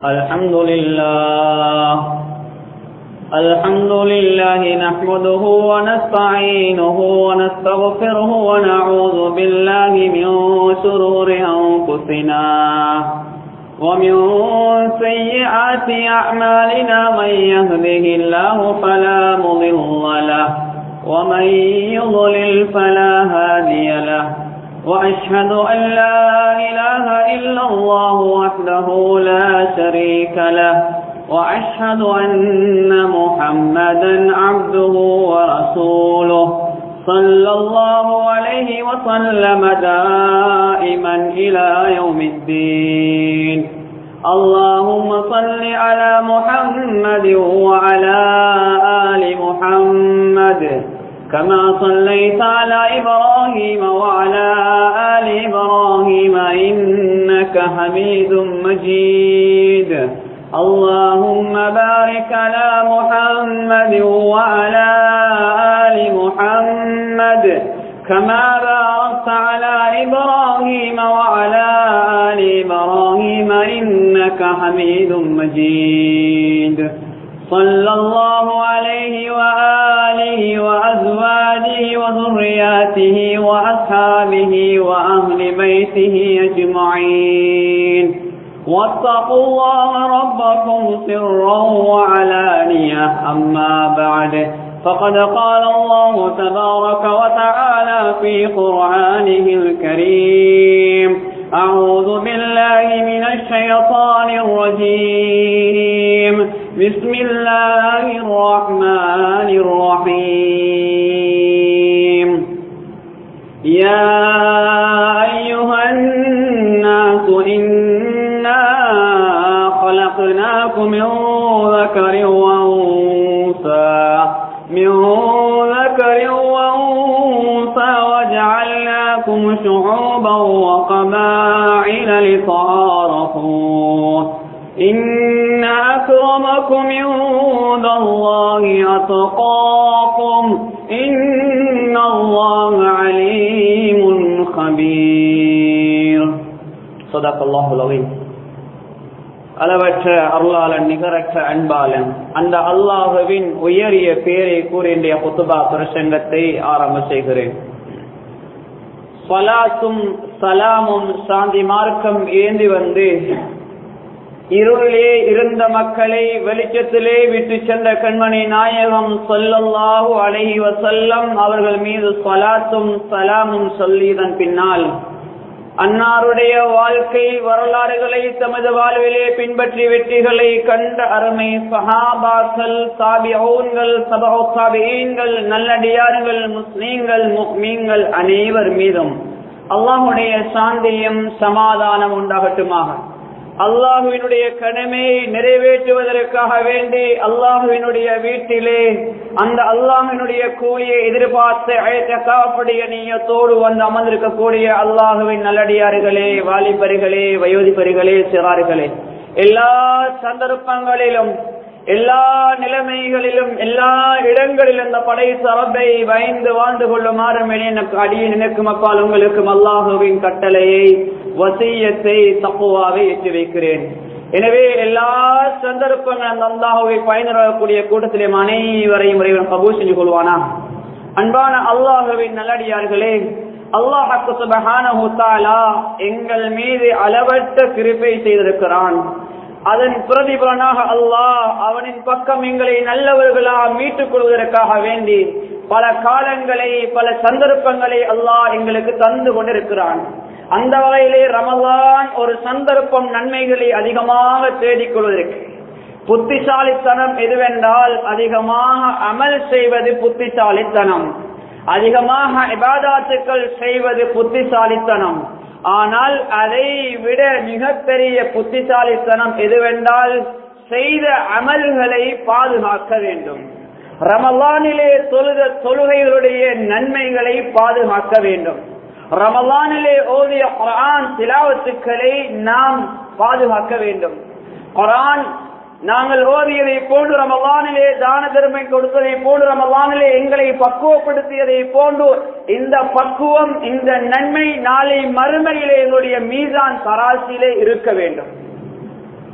الحمد لله الحمد لله نحمده ونستعينه ونستغفره ونعوذ بالله من شرور أنفسنا ومن سيئات أعمالنا من يهده الله فلا مضل له ومن يضلل فلا هادي له وأشهد أن لا إله إلا الله وحده لا شريك له وأشهد أن محمدا عبده ورسوله صلى الله عليه وسلم دائما إلى يوم الدين اللهم صل على محمد وعلى آل محمد كما صليت على إبراهيم وعلى آل إبراهيم إنك حميد مجيد اللهم بارك على محمد وعلى آل محمد كما باركت على إبراهيم وعلى آل إبراهيم إنك حميد مجيد صلى الله عليه وآله وأزواجه وذرياته وأصحابه وأهل بيته أجمعين واتقوا الله ربكم سرا وعلانية أما بعد فقد قال الله تبارك وتعالى في قرآنه الكريم أعوذ بالله من الشيطان الرجيم بسم الله الرحمن الرحيم يا أيها الناس إنا خلقناكم من ذكر وأنثى من ذكر وأنثى وجعلناكم شعوبا وقبائل لتعارفوا إن أكرمكم عند الله أتقاكم إن الله عليم خبير صدق الله العظيم அளவற்ற அருளாளன் நிகரற்ற அன்பாளன் அந்த அல்லாஹுவின் உயரிய பேரை கூறிய புத்துபா பிரசங்கத்தை ஆரம்ப செய்கிறேன் சலாத்தும் சலாமும் சாந்தி மார்க்கம் ஏந்தி வந்து இருளிலே இருந்த மக்களை வெளிச்சத்திலே விட்டு சென்ற கண்மணி நாயகம் சொல்லல்லாஹு அழகி வசல்லம் அவர்கள் மீது சலாத்தும் சலாமும் சொல்லியதன் பின்னால் அன்னாருடைய வாழ்க்கை வரலாறுகளை தமது வாழ்விலே பின்பற்றி வெற்றிகளை கண்ட அருமை சஹாபாக்கள் சாபிகள் சபீன்கள் நல்லடியார்கள் முஸ்லீம்கள் முக்மீன்கள் அனைவர் மீதும் அல்லாஹுடைய சாந்தியும் சமாதானம் உண்டாகட்டுமாக அல்லாஹுவினுடைய கடமையை நிறைவேற்றுவதற்காக வேண்டி அல்லாஹுவினுடைய வீட்டிலே அந்த அல்லாஹினுடைய கூலியை எதிர்பார்த்து அழைத்தக்காவுடைய நீயத்தோடு வந்து அமர்ந்திருக்கக்கூடிய அல்லாஹுவின் நல்லடியார்களே வாலிபர்களே வயோதிபர்களே சிறார்களே எல்லா சந்தர்ப்பங்களிலும் எல்லா நிலைமைகளிலும் எல்லா இடங்களிலும் இந்த படை சரப்பை பயந்து வாழ்ந்து கொள்ளுமாறு எனக்கு அடியே நினைக்கும் அப்பால் உங்களுக்கும் அல்லாஹுவின் கட்டளையை வசியத்தை தப்புவாவை ஏற்றி வைக்கிறேன் எனவே எல்லா சந்தர்ப்பங்களும் அந்த அல்லாஹுவை பயனரக்கூடிய கூட்டத்திலே அனைவரையும் இறைவன் கபூர் செஞ்சு கொள்வானா அன்பான அல்லாஹுவின் நல்லடியார்களே அல்லாஹாக்கு சுபஹான எங்கள் மீது அளவற்ற கிருப்பை செய்திருக்கிறான் அதன் பிரதிபலனாக அல்லாஹ் அவனின் பக்கம் எங்களை நல்லவர்களா மீட்டுக் கொள்வதற்காக வேண்டி பல காலங்களை பல சந்தர்ப்பங்களை அல்லாஹ் எங்களுக்கு தந்து கொண்டிருக்கிறான் அந்த வகையிலே ரமலான் ஒரு சந்தர்ப்பம் நன்மைகளை அதிகமாக தேடிக் கொள்வதற்கு புத்திசாலித்தனம் எதுவென்றால் அதிகமாக அமல் செய்வது புத்திசாலித்தனம் அதிகமாக இபாதாத்துக்கள் செய்வது புத்திசாலித்தனம் ஆனால் அதை விட மிகப்பெரிய புத்திசாலித்தனம் எதுவென்றால் செய்த அமல்களை பாதுகாக்க வேண்டும் ரமலானிலே தொழுத தொழுகைகளுடைய நன்மைகளை பாதுகாக்க வேண்டும் ரமலானிலே ஓதிய குரான் சிலாவத்துக்களை நாம் பாதுகாக்க வேண்டும் குரான் நாங்கள் ஓதியதை போன்று ரமலானிலே தான தர்மை கொடுத்ததை போன்று ரமலானிலே எங்களை பக்குவப்படுத்தியதை போன்று இந்த பக்குவம் இந்த நன்மை நாளை மறுமையிலே எங்களுடைய மீதான் தராசிலே இருக்க வேண்டும்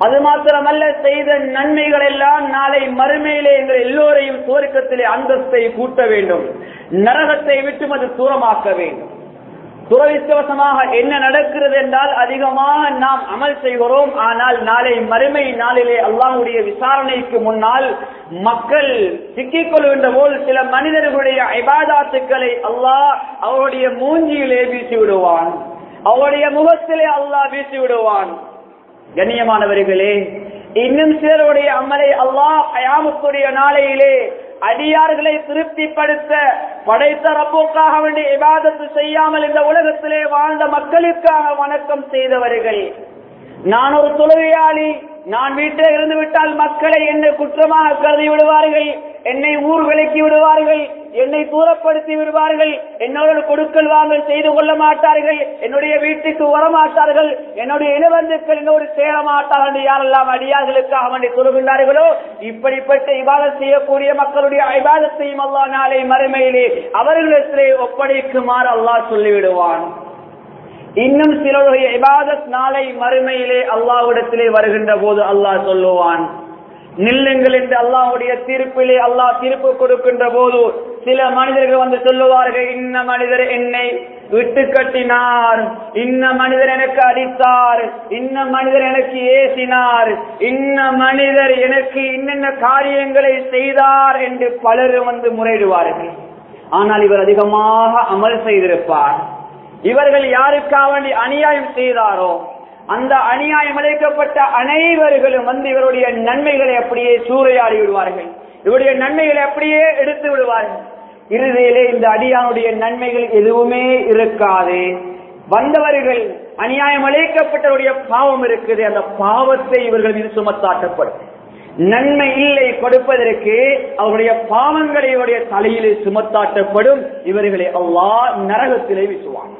அது மாத்திரமல்ல செய்த நன்மைகள் எல்லாம் நாளை மறுமையிலே எங்கள் எல்லோரையும் சுவர்க்கத்திலே அந்தஸ்தை கூட்ட வேண்டும் நரகத்தை விட்டு அது தூரமாக்க வேண்டும் துரவிசுவசமாக என்ன நடக்கிறது என்றால் அதிகமாக நாம் அமல் செய்கிறோம் ஆனால் நாளை மறுமை நாளிலே அல்லாஹுடைய விசாரணைக்கு முன்னால் மக்கள் சிக்கிக் கொள்கின்ற போல் சில மனிதர்களுடைய ஐபாதாத்துக்களை அல்லாஹ் அவருடைய மூஞ்சியிலே வீசி விடுவான் அவருடைய முகத்திலே அல்லாஹ் வீசி விடுவான் கண்ணியமானவர்களே இன்னும் சிலருடைய அமலை அல்லாஹ் அயாமுக்குரிய நாளையிலே அடியார்களை திருப்திப்படுத்த படைத்த ரப்புக்காக வேண்டிய இபாதத்து செய்யாமல் இந்த உலகத்திலே வாழ்ந்த மக்களுக்காக வணக்கம் செய்தவர்கள் நான் ஒரு தொழுகையாளி நான் வீட்டில் இருந்து விட்டால் மக்களை என்னை குற்றமாக கருதி விடுவார்கள் என்னை ஊர் விலக்கி விடுவார்கள் என்னை தூரப்படுத்தி விடுவார்கள் என்னோட கொடுக்கல் வாங்கல் செய்து கொள்ள மாட்டார்கள் என்னுடைய வீட்டுக்கு வரமாட்டார்கள் என்னுடைய இனவந்துக்கள் என்னோடு சேர மாட்டார்கள் யாரெல்லாம் அடியார்களுக்காக வேண்டி சொல்லுகின்றார்களோ இப்படிப்பட்ட இபாதம் செய்யக்கூடிய மக்களுடைய ஐபாதத்தையும் அல்லா நாளை மறுமையிலே அவர்களிடத்திலே ஒப்படைக்குமாறு அல்லாஹ் சொல்லிவிடுவான் இன்னும் சிலருடைய இபாதத் நாளை மறுமையிலே அல்லாஹ்விடத்திலே வருகின்ற போது அல்லாஹ் சொல்லுவான் நில்லுங்கள் என்று அல்லாஹுடைய தீர்ப்பிலே அல்லாஹ் தீர்ப்பு கொடுக்கின்ற போது சில மனிதர்கள் வந்து சொல்லுவார்கள் இன்ன மனிதர் என்னை விட்டு கட்டினார் இன்ன மனிதர் எனக்கு அடித்தார் இன்ன மனிதர் எனக்கு ஏசினார் இன்ன மனிதர் எனக்கு இன்னென்ன காரியங்களை செய்தார் என்று பலரும் வந்து முறையிடுவார்கள் ஆனால் இவர் அதிகமாக அமல் செய்திருப்பார் இவர்கள் யாருக்காக அநியாயம் செய்தாரோ அந்த அநியாயம் அழைக்கப்பட்ட அனைவர்களும் வந்து இவருடைய நன்மைகளை அப்படியே சூறையாடி விடுவார்கள் இவருடைய நன்மைகளை அப்படியே எடுத்து விடுவார்கள் இறுதியிலே இந்த அடியானுடைய நன்மைகள் எதுவுமே இருக்காது வந்தவர்கள் அநியாயம் அழைக்கப்பட்டவருடைய பாவம் இருக்குது அந்த பாவத்தை இவர்கள் மீது சுமத்தாட்டப்படும் நன்மை இல்லை கொடுப்பதற்கு அவருடைய பாவங்களை இவருடைய தலையிலே சுமத்தாட்டப்படும் இவர்களை அல்லாஹ் நரகத்திலே வீசுவான்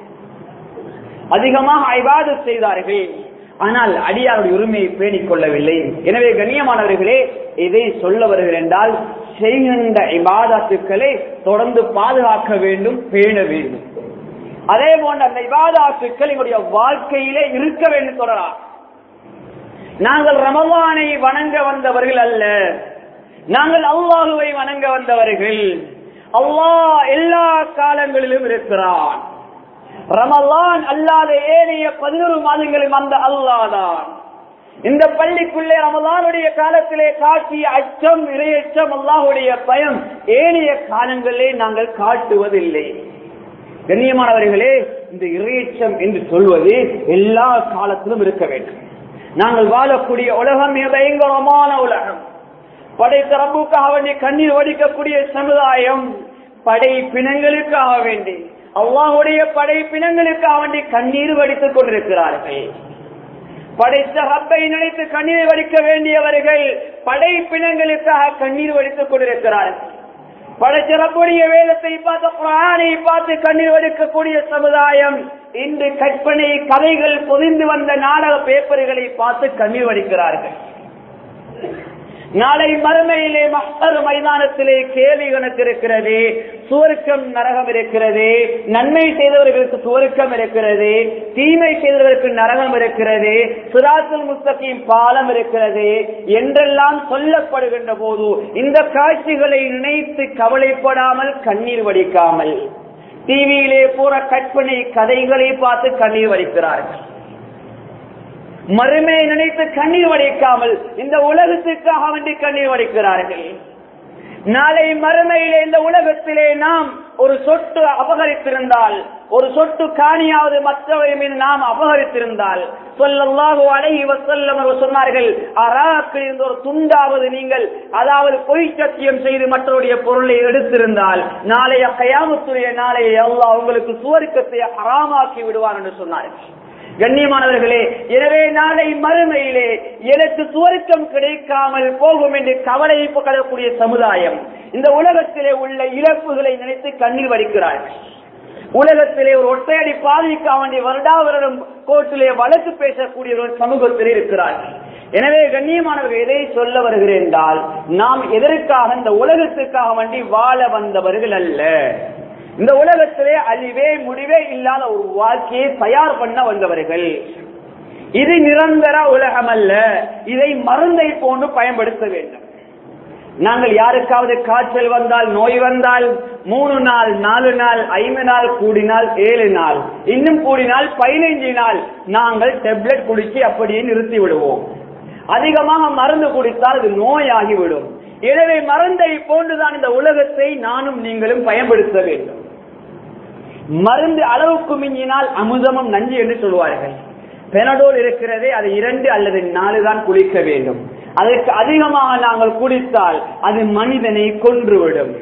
அதிகமாக ஐபாத செய்தார்கள் ஆனால் அடியாருடைய உரிமையை பேணிக் கொள்ளவில்லை எனவே கண்ணியமானவர்களே இதை சொல்ல வருகிறேன் என்றால் செய்கின்ற இபாதாத்துக்களை தொடர்ந்து பாதுகாக்க வேண்டும் பேண வேண்டும் அதே போன்ற அந்த இபாதாத்துக்கள் எங்களுடைய வாழ்க்கையிலே இருக்க வேண்டும் தொடரலாம் நாங்கள் ரமவானை வணங்க வந்தவர்கள் அல்ல நாங்கள் அல்லாஹுவை வணங்க வந்தவர்கள் அல்லாஹ் எல்லா காலங்களிலும் இருக்கிறான் ரமலான் அல்லாத ஏனைய பதினொரு மாதங்களும் அந்த அல்லாதான் இந்த பள்ளிக்குள்ளே ரமலானுடைய காலத்திலே காட்டிய அச்சம் இரையச்சம் அல்லாஹுடைய பயம் ஏனைய காலங்களிலே நாங்கள் காட்டுவதில்லை கண்ணியமானவர்களே இந்த இரையச்சம் என்று சொல்வது எல்லா காலத்திலும் இருக்க வேண்டும் நாங்கள் வாழக்கூடிய உலகம் மிக பயங்கரமான உலகம் படைத்த ரப்புக்காக வேண்டி கண்ணீர் வடிக்கக்கூடிய சமுதாயம் படை பிணங்களுக்காக வேண்டி அல்லாஹுடைய படைப்பினங்களுக்காக வேண்டி கண்ணீர் வடித்துக் கொண்டிருக்கிறார்கள் படைத்த ரப்பை நினைத்து கண்ணீர் வடிக்க வேண்டியவர்கள் படைப்பினங்களுக்காக கண்ணீர் வடித்துக் கொண்டிருக்கிறார்கள் படைத்த ரப்புடைய வேதத்தை பார்த்து குரானை பார்த்து கண்ணீர் வடிக்கக்கூடிய சமுதாயம் இன்று கற்பனை கதைகள் பொதிந்து வந்த நாடக பேப்பர்களை பார்த்து கண்ணீர் வடிக்கிறார்கள் நாளை மறுமையிலே மஸ்தர் மைதானத்திலே கேள்வி கணக்கு இருக்கிறது சுவருக்கம் நரகம் இருக்கிறது நன்மை செய்தவர்களுக்கு சுவருக்கம் இருக்கிறது தீமை செய்தவர்களுக்கு நரகம் இருக்கிறது சுராத்துல் முஸ்தகின் பாலம் இருக்கிறது என்றெல்லாம் சொல்லப்படுகின்ற போது இந்த காட்சிகளை நினைத்து கவலைப்படாமல் கண்ணீர் வடிக்காமல் டிவியிலே பூரா கற்பனை கதைகளை பார்த்து கண்ணீர் வடிக்கிறார்கள் மறுமையை நினைத்து கண்ணீர் வடிக்காமல் இந்த உலகத்துக்காக வேண்டி கண்ணீர் வடிக்கிறார்கள் நாளை மறுமையிலே இந்த உலகத்திலே நாம் ஒரு சொட்டு அபகரித்திருந்தால் ஒரு சொட்டு காணியாவது மற்றவரை மீது நாம் அபகரித்திருந்தால் சொல்லல்லாஹு அழகி வசல்லம் சொன்னார்கள் அராக்கில் இருந்த ஒரு துண்டாவது நீங்கள் அதாவது பொய் சத்தியம் செய்து மற்றவருடைய பொருளை எடுத்திருந்தால் நாளைய கயாமத்துடைய நாளைய அல்லாஹ் உங்களுக்கு சுவர்க்கத்தை அறாமாக்கி விடுவார் என்று சொன்னார்கள் கண்ணியமானவர்களே எனவே நாளை மறுமையிலே எனக்கு சுவர்க்கம் கிடைக்காமல் போகும் என்று கவலைப்படக்கூடிய சமுதாயம் இந்த உலகத்திலே உள்ள இழப்புகளை நினைத்து கண்ணீர் வடிக்கிறார்கள் உலகத்திலே ஒரு ஒற்றையடி பாதிக்க வேண்டிய வருடா வருடம் கோர்ட்டிலே வழக்கு பேசக்கூடிய ஒரு சமூகத்தில் இருக்கிறார்கள் எனவே கண்ணியமானவர்கள் எதை சொல்ல வருகிறேன் என்றால் நாம் எதற்காக இந்த உலகத்துக்காக வேண்டி வாழ வந்தவர்கள் அல்ல இந்த உலகத்திலே அழிவே முடிவே இல்லாத ஒரு வாழ்க்கையை தயார் பண்ண வந்தவர்கள் இது நிரந்தர உலகம் அல்ல இதை மருந்தை போன்று பயன்படுத்த வேண்டும் நாங்கள் யாருக்காவது காய்ச்சல் வந்தால் நோய் வந்தால் மூணு நாள் நாலு நாள் ஐந்து நாள் கூடினால் ஏழு நாள் இன்னும் கூடினால் பதினைஞ்சு நாள் நாங்கள் டெப்லெட் குடிச்சு அப்படியே நிறுத்தி விடுவோம் அதிகமாக மருந்து குடித்தால் அது நோயாகிவிடும் எனவே மருந்தை போன்றுதான் இந்த உலகத்தை நானும் நீங்களும் பயன்படுத்த வேண்டும் மருந்து அளவுக்கு மிஞ்சினால் அமுதமும் நஞ்சு என்று சொல்வார்கள் பெனடோல் இருக்கிறதே அது இரண்டு அல்லது நாலு தான் குளிக்க வேண்டும் அதற்கு அதிகமாக நாங்கள் குடித்தால் அது மனிதனை கொன்றுவிடும்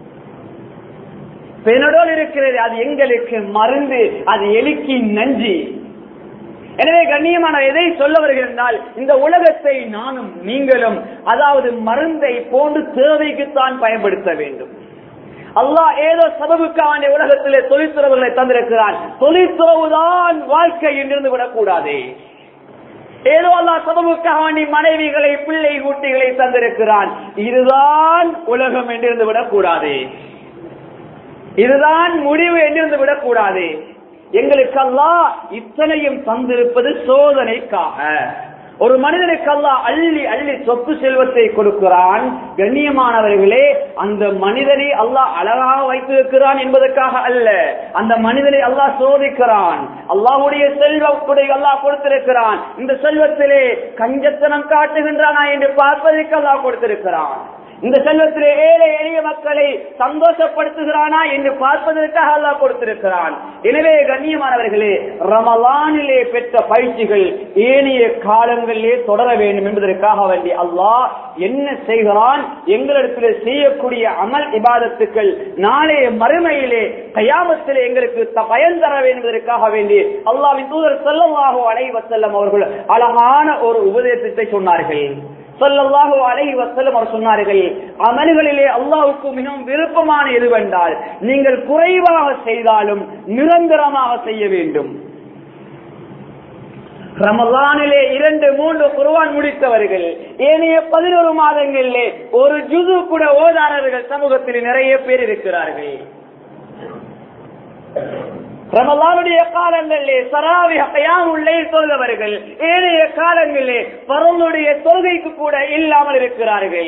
பெனடோல் இருக்கிறது அது எங்களுக்கு மருந்து அது எலிக்கு நஞ்சு எனவே கண்ணியமான எதை சொல்ல வருகிறால் இந்த உலகத்தை நானும் நீங்களும் அதாவது மருந்தை போன்று தேவைக்குத்தான் பயன்படுத்த வேண்டும் அல்லாஹ் ஏதோ சபபுக்கான உலகத்திலே தொழிற்துறவுகளை தந்திருக்கிறான் தொழிற்துறவுதான் வாழ்க்கை என்றிருந்து விடக்கூடாது ஏதோ அல்லா சபபுக்காக வேண்டி மனைவிகளை பிள்ளை குட்டிகளை தந்திருக்கிறான் இதுதான் உலகம் என்றிருந்து விடக்கூடாது இதுதான் முடிவு என்றிருந்து விடக்கூடாது எங்களுக்கு அல்லாஹ் இத்தனையும் தந்திருப்பது சோதனைக்காக ஒரு மனிதனுக்கு அல்லாஹ் அள்ளி அள்ளி சொத்து செல்வத்தை கொடுக்கிறான் கண்ணியமானவர்களே அந்த மனிதனை அல்லாஹ் அழகாக வைத்திருக்கிறான் என்பதற்காக அல்ல அந்த மனிதனை அல்லாஹ் சோதிக்கிறான் அல்லாஹுடைய செல்வத்தை அல்லாஹ் கொடுத்திருக்கிறான் இந்த செல்வத்திலே கஞ்சத்தனம் காட்டுகின்றானா என்று பார்ப்பதற்கு அல்லாஹ் கொடுத்திருக்கிறான் இந்த செல்வத்திலே ஏழை எளிய மக்களை சந்தோஷப்படுத்துகிறானா என்று பார்ப்பதற்காக அல்லாஹ் கொடுத்திருக்கிறான் எனவே கண்ணியமானவர்களே ரமலானிலே பெற்ற பயிற்சிகள் ஏனைய காலங்களிலே தொடர வேண்டும் என்பதற்காக வேண்டி அல்லாஹ் என்ன செய்கிறான் எங்களிடத்திலே செய்யக்கூடிய அமல் இபாதத்துக்கள் நாளைய மறுமையிலே கயாமத்திலே எங்களுக்கு த- பயன் தர வேண்டும் என்பதற்காக வேண்டி அல்லாவின் தூதர் செல்லவாக அலைவசல்லம் அவர்கள் அழகான ஒரு உபதேசத்தை சொன்னார்கள் சொல்லல்லாஹு அலைஹி வஸல்லம் அவர் சொன்னார்கள் அமல்களிலே அல்லாஹ்வுக்கு மிகவும் விருப்பமான எதுவென்றால் நீங்கள் குறைவாக செய்தாலும் நிரந்தரமாக செய்ய வேண்டும் ரமலானிலே இரண்டு மூன்று குர்ஆன் முடித்தவர்கள் ஏனைய பதினோரு மாதங்களிலே ஒரு ஜுது கூட ஓதாரர்கள் சமூகத்தில் நிறைய பேர் இருக்கிறார்கள் ரமலானுடைய காலங்களிலே சராவி உள்ளே சொல்றவர்கள் ஏனைய காலங்களிலே பரவனுடைய தொழுகைக்கு கூட இல்லாமல் இருக்கிறார்கள்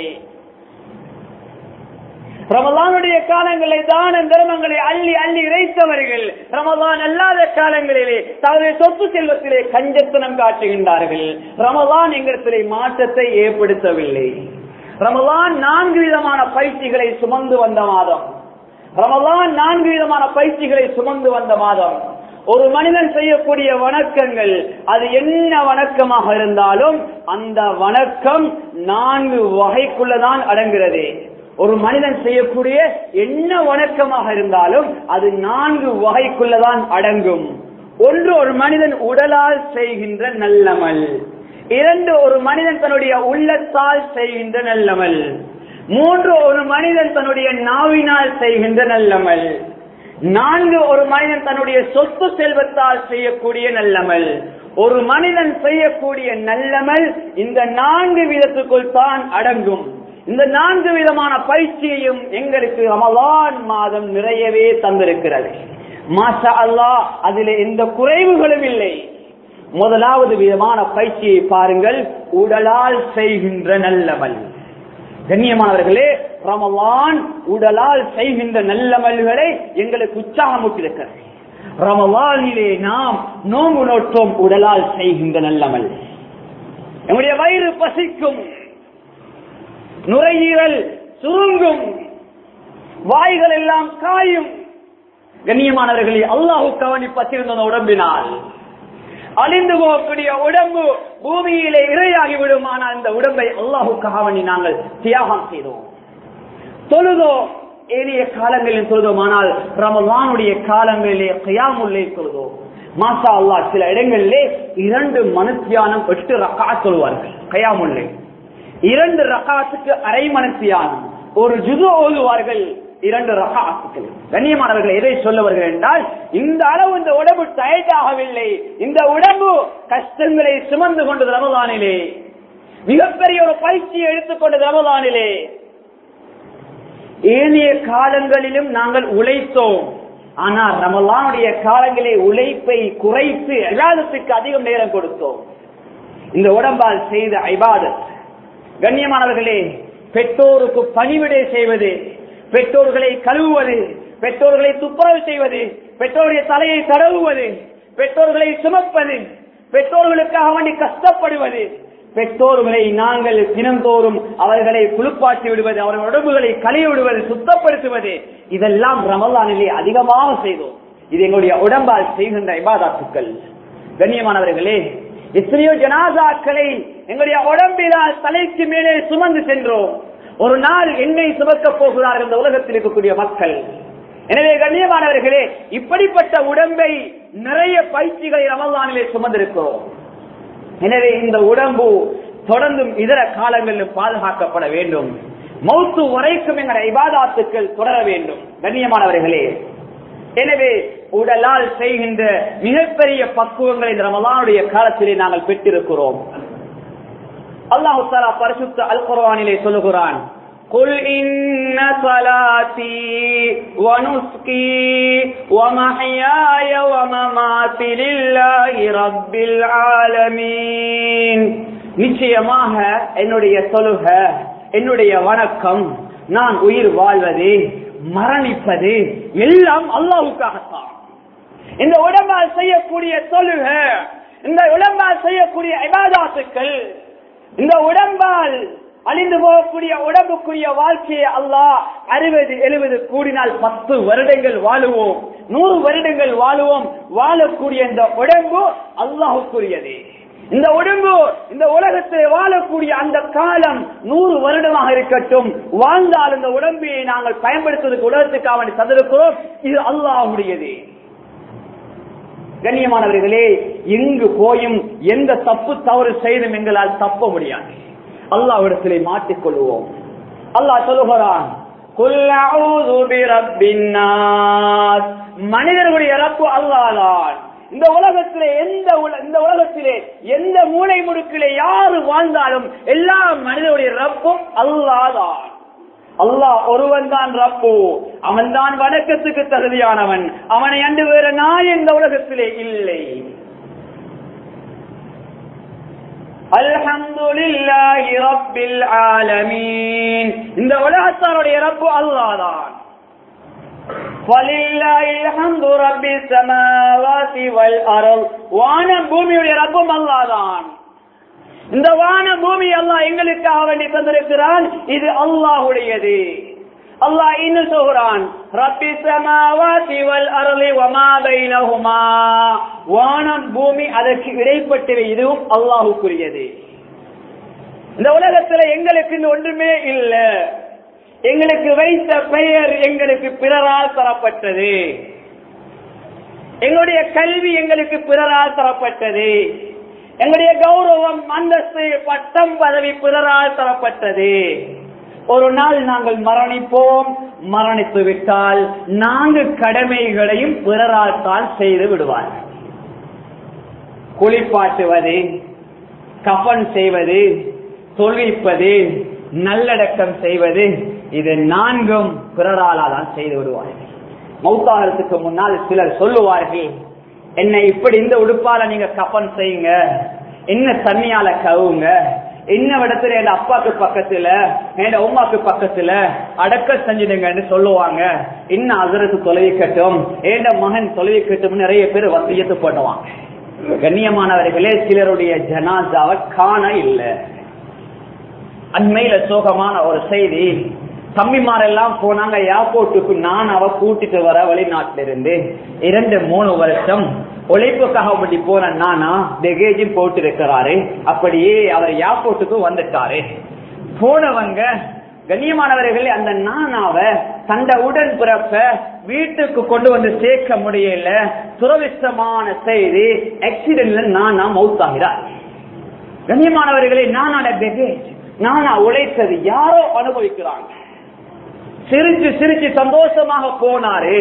ரமலானுடைய காலங்களை தான தர்மங்களை அள்ளி அள்ளி இறைத்தவர்கள் ரமலான் அல்லாத காலங்களிலே தனது சொத்து செல்வத்திலே கஞ்சத்தனம் காட்டுகின்றார்கள் ரமலான் எங்களிடத்திலே மாற்றத்தை ஏற்படுத்தவில்லை ரமலான் நான்கு விதமான பயிற்சிகளை சுமந்து வந்த மாதம் ரமலான் நான்கு விதமான பயிற்சிகளை சுமந்து வந்த மாதம் ஒரு மனிதன் செய்யக்கூடிய வணக்கங்கள் அது என்ன வணக்கமாக இருந்தாலும் அந்த வணக்கம் நான்கு வகைக்குள்ளதான் அடங்குகிறது ஒரு மனிதன் செய்யக்கூடிய என்ன வணக்கமாக இருந்தாலும் அது நான்கு வகைக்குள்ளதான் அடங்கும் ஒன்று ஒரு மனிதன் உடலால் செய்கின்ற நல்லமல் இரண்டு ஒரு மனிதன் தன்னுடைய உள்ளத்தால் செய்கின்ற நல்லமல் மூன்று ஒரு மனிதன் தன்னுடைய நாவினால் செய்கின்ற நல்லமல் நான்கு ஒரு மனிதன் தன்னுடைய சொத்து செல்வத்தால் செய்யக்கூடிய நல்லமல் ஒரு மனிதன் செய்யக்கூடிய நல்லமல் இந்த நான்கு விதத்துக்குள் தான் அடங்கும் இந்த நான்கு விதமான பயிற்சியையும் எங்களுக்கு ரமலான் மாதம் நிறையவே தந்திருக்கிறது மாஷா அல்லாஹ் அதிலே எந்த குறைவுகளும் இல்லை முதலாவது விதமான பயிற்சியை பாருங்கள் உடலால் செய்கின்ற நல்லமல் கண்ணியமானவர்களே ரமலான் உடலால் செய்கின்ற நல்லமல்களை எங்களுக்கு உற்சாகமூட்டிருக்கிறது ரமலானிலே நாம் நோம்பு நோற்றோம் உடலால் செய்கின்ற நல்லமல் நம்முடைய வயிறு பசிக்கும் நுரையீரல் சுருங்கும் வாய்கள் எல்லாம் காயும் கண்ணியமானவர்களே அல்லாஹு கவனி பத்திருந்த உடம்பினால் அழிந்து போகக்கூடிய உடம்பு பூமியிலே இரையாகி விடுமானால் இந்த உடம்பை அல்லாஹுக்காக வேண்டி நாங்கள் தியாகம் செய்தோம் தொழுதோம் ஏனைய காலங்களில் தொழுதோம் ஆனால் ரமலானுடைய காலங்களிலே கியாமுல்லே தொழுதோம் மாசா அல்லாஹ் சில இடங்களிலே இரண்டு மனுத்தியானம் எட்டு ரக்கா சொல்வார்கள் கயாமுல்லை இரண்டு ரகாத்துக்கு அரை மனத்தியானம் ஒரு ஜுது ஓதுவார்கள் இரண்டு ரகாத்துக்கள் கண்ணியமானவர்கள் எதை சொல்ல வருகிறேன் என்றால் இந்த அளவு இந்த உடம்பு டயர்ட் ஆகவில்லை இந்த உடம்பு கஷ்டங்களை சுமந்து கொண்டது ரமதானிலே மிகப்பெரிய ஒரு பயிற்சியை எடுத்துக்கொண்டது ரமதானிலே ஏனைய காலங்களிலும் நாங்கள் உழைத்தோம் ஆனால் ரமலானுடைய காலங்களே உழைப்பை குறைத்து எல்லாத்துக்கு அதிகம் நேரம் கொடுத்தோம் இந்த உடம்பால் செய்த ஐபாதத் கண்ணியமானவர்களே பெற்றோருக்கு பணிவிடை செய்வது பெற்றோர்களை கழுவுவது பெற்றோர்களை துப்புரவு செய்வது பெற்றோருடைய தலையை தடவுவது பெற்றோர்களை சுமப்பது பெற்றோர்களுக்காக வேண்டி கஷ்டப்படுவது பெற்றோர்களை நாங்கள் தினந்தோறும் அவர்களை குளிப்பாட்டி விடுவது அவர்கள் உடம்புகளை களைய விடுவது சுத்தப்படுத்துவது இதெல்லாம் ரமலானிலே அதிகமாக செய்தோம் இது எங்களுடைய உடம்பால் செய்கின்ற இபாதாத்துக்கள் கண்ணியமானவர்களே எத்தனையோ ஜனாதாக்களை எங்களுடைய உடம்பிலால் தலைக்கு மேலே சுமந்து சென்றோம் ஒரு நாள் என்னை சுமக்க போகிறார்கள் இந்த உலகத்தில் இருக்கக்கூடிய மக்கள் எனவே கண்ணியமானவர்களே இப்படிப்பட்ட உடம்பை நிறைய பயிற்சிகளை ரமலானிலே சுமந்திருக்கிறோம் எனவே இந்த உடம்பு தொடர்ந்தும் இதர காலங்களிலும் பாதுகாக்கப்பட வேண்டும் மௌத்து வரைக்கும் எங்களுடைய இபாதாத்துக்கள் தொடர வேண்டும் கண்ணியமானவர்களே எனவே உடலால் செய்கின்ற மிகப்பெரிய பக்குவங்களை இந்த ரமலானுடைய காலத்திலே நாங்கள் பெற்றிருக்கிறோம் அல்லாஹு தாலா பரிசுத்த அல் குர்ஆனிலே சொல்லுகிறான் قل إن صلاتي ونسكي ومحياي ومماتي لله رب العالمين நிச்சயமாக என்னுடைய தொழுக என்னுடைய வணக்கம் நான் உயிர் வாழ்வது மரணிப்பது எல்லாம் அல்லாவுக்காகத்தான் இந்த உடம்பால் செய்யக்கூடிய தொழுக இந்த உடம்பால் செய்யக்கூடிய இபாதாத்துக்கள் இந்த உடம்பால் அழிந்து போகக்கூடிய உடம்புக்குரிய வாழ்க்கையை அல்லாஹ் அறுபது எழுபது கூடினால் பத்து வருடங்கள் வாழுவோம் நூறு வருடங்கள் வாழுவோம் வாழக்கூடிய இந்த உடம்பு அல்லாஹுக்குரியது இந்த உடம்பு இந்த உலகத்தில் வாழக்கூடிய அந்த காலம் நூறு வருடமாக இருக்கட்டும் வாழ்ந்தால் இந்த உடம்பை நாங்கள் பயன்படுத்துவதற்கு உலகத்துக்காக வேண்டி தந்திருக்கிறோம் இது அல்லாஹுடையது கண்ணியமானவர்களே எங்கு போயும் எந்த தப்பு தவறு செய்தும் எங்களால் தப்ப முடியாது அல்லாவிடத்திலே மாட்டிக்கொள்வோம் அல்லாஹ் சொல்லுகிறான் மனிதர்களுடைய ரப்பு அல்லாதான் இந்த உலகத்திலே எந்த இந்த உலகத்திலே எந்த மூளை முடுக்கிலே யாரு வாழ்ந்தாலும் எல்லா மனிதனுடைய ரப்பும் அல்லாதான் அல்லாஹ் ஒருவன் தான் ரப்பு அவன் தான் வணக்கத்துக்கு தகுதியானவன் அவனை அன்று வேற நாய் இந்த உலகத்திலே இல்லை அல்ஹம்துலில்லாஹி ரப்பில் ஆலமீன் இந்த உலகத்தாருடைய ரப்பு அல்லாஹ்தான் வலில்லாஹில் ஹம்து ரப்பிஸ் ஸமாவாதி வல் அர்த் வானம் பூமியுடைய ரப்பும் அல்லாஹ்தான் இந்த வான பூமி அல்லாஹ் எங்களுக்காக வேண்டி தந்திருக்கிறான் இது அல்லாஹுடையது அல்லாஹ் இன்னும் சொல்கிறான் ரப்பி சமாவாதி வல் அருளி வமா பைனஹுமா வானம் பூமி அதற்கு இடைப்பட்டவை இதுவும் அல்லாஹுக்குரியது இந்த உலகத்துல எங்களுக்கு இன்னும் ஒன்றுமே இல்ல எங்களுக்கு வைத்த பெயர் எங்களுக்கு பிறரால் தரப்பட்டது எங்களுடைய கல்வி எங்களுக்கு பிறரால் தரப்பட்டது எங்களுடைய கௌரவம் அந்தஸ்து பட்டம் பதவி பிறரால் தரப்பட்டது ஒரு நாள் நாங்கள் மரணிப்போம் மரணித்து விட்டால் நான்கு கடமைகளையும் பிறரால் தான் செய்து விடுவார் குளிப்பாட்டுவது கஃன் செய்வது தொழிப்பது நல்லடக்கம் செய்வது இது நான்கும் பிறராலா தான் செய்து விடுவார்கள் மௌத்தாகிறதுக்கு முன்னால் சிலர் சொல்லுவார்கள் என்னை இப்படி இந்த உடுப்பால நீங்க கப்பன் செய்யுங்க என்ன தண்ணியால கவுங்க என்ன இடத்துல என் அப்பாக்கு பக்கத்துல என் உமாக்கு பக்கத்துல அடக்க செஞ்சிடுங்கன்னு சொல்லுவாங்க இன்னும் அதற்கு தொலைவிக்கட்டும் ஏண்ட மகன் தொலைவிக்கட்டும் நிறைய பேர் வசியத்து பண்ணுவாங்க கண்ணியமானவர்களே சிலருடைய ஜனாதாவை காண இல்லை அண்மையில சோகமான ஒரு செய்தி தம்பிமாரெல்லாம் போனாங்க ஏர்போர்ட்டுக்கு நான் அவ கூட்டிட்டு வர வெளிநாட்டில இருந்து இரண்டு மூணு வருஷம் உழைப்புக்காக அப்படி போன நானா லெகேஜும் போட்டு இருக்கிறாரு அப்படியே அவர் ஏர்போர்ட்டுக்கு வந்துட்டாரு போனவங்க கண்ணியமானவர்களே அந்த நானாவ தந்த உடன் பிறப்ப வீட்டுக்கு கொண்டு வந்து சேர்க்க முடியல துரவிஷ்டமான செய்தி ஆக்சிடென்ட்ல நானா மவுத்தாகிறார் கண்ணியமானவர்களே நானாட லெகேஜ் நானா உழைத்தது யாரோ அனுபவிக்கிறாங்க சிரிச்சு சிரிச்சு சந்தோஷமாக போனாரு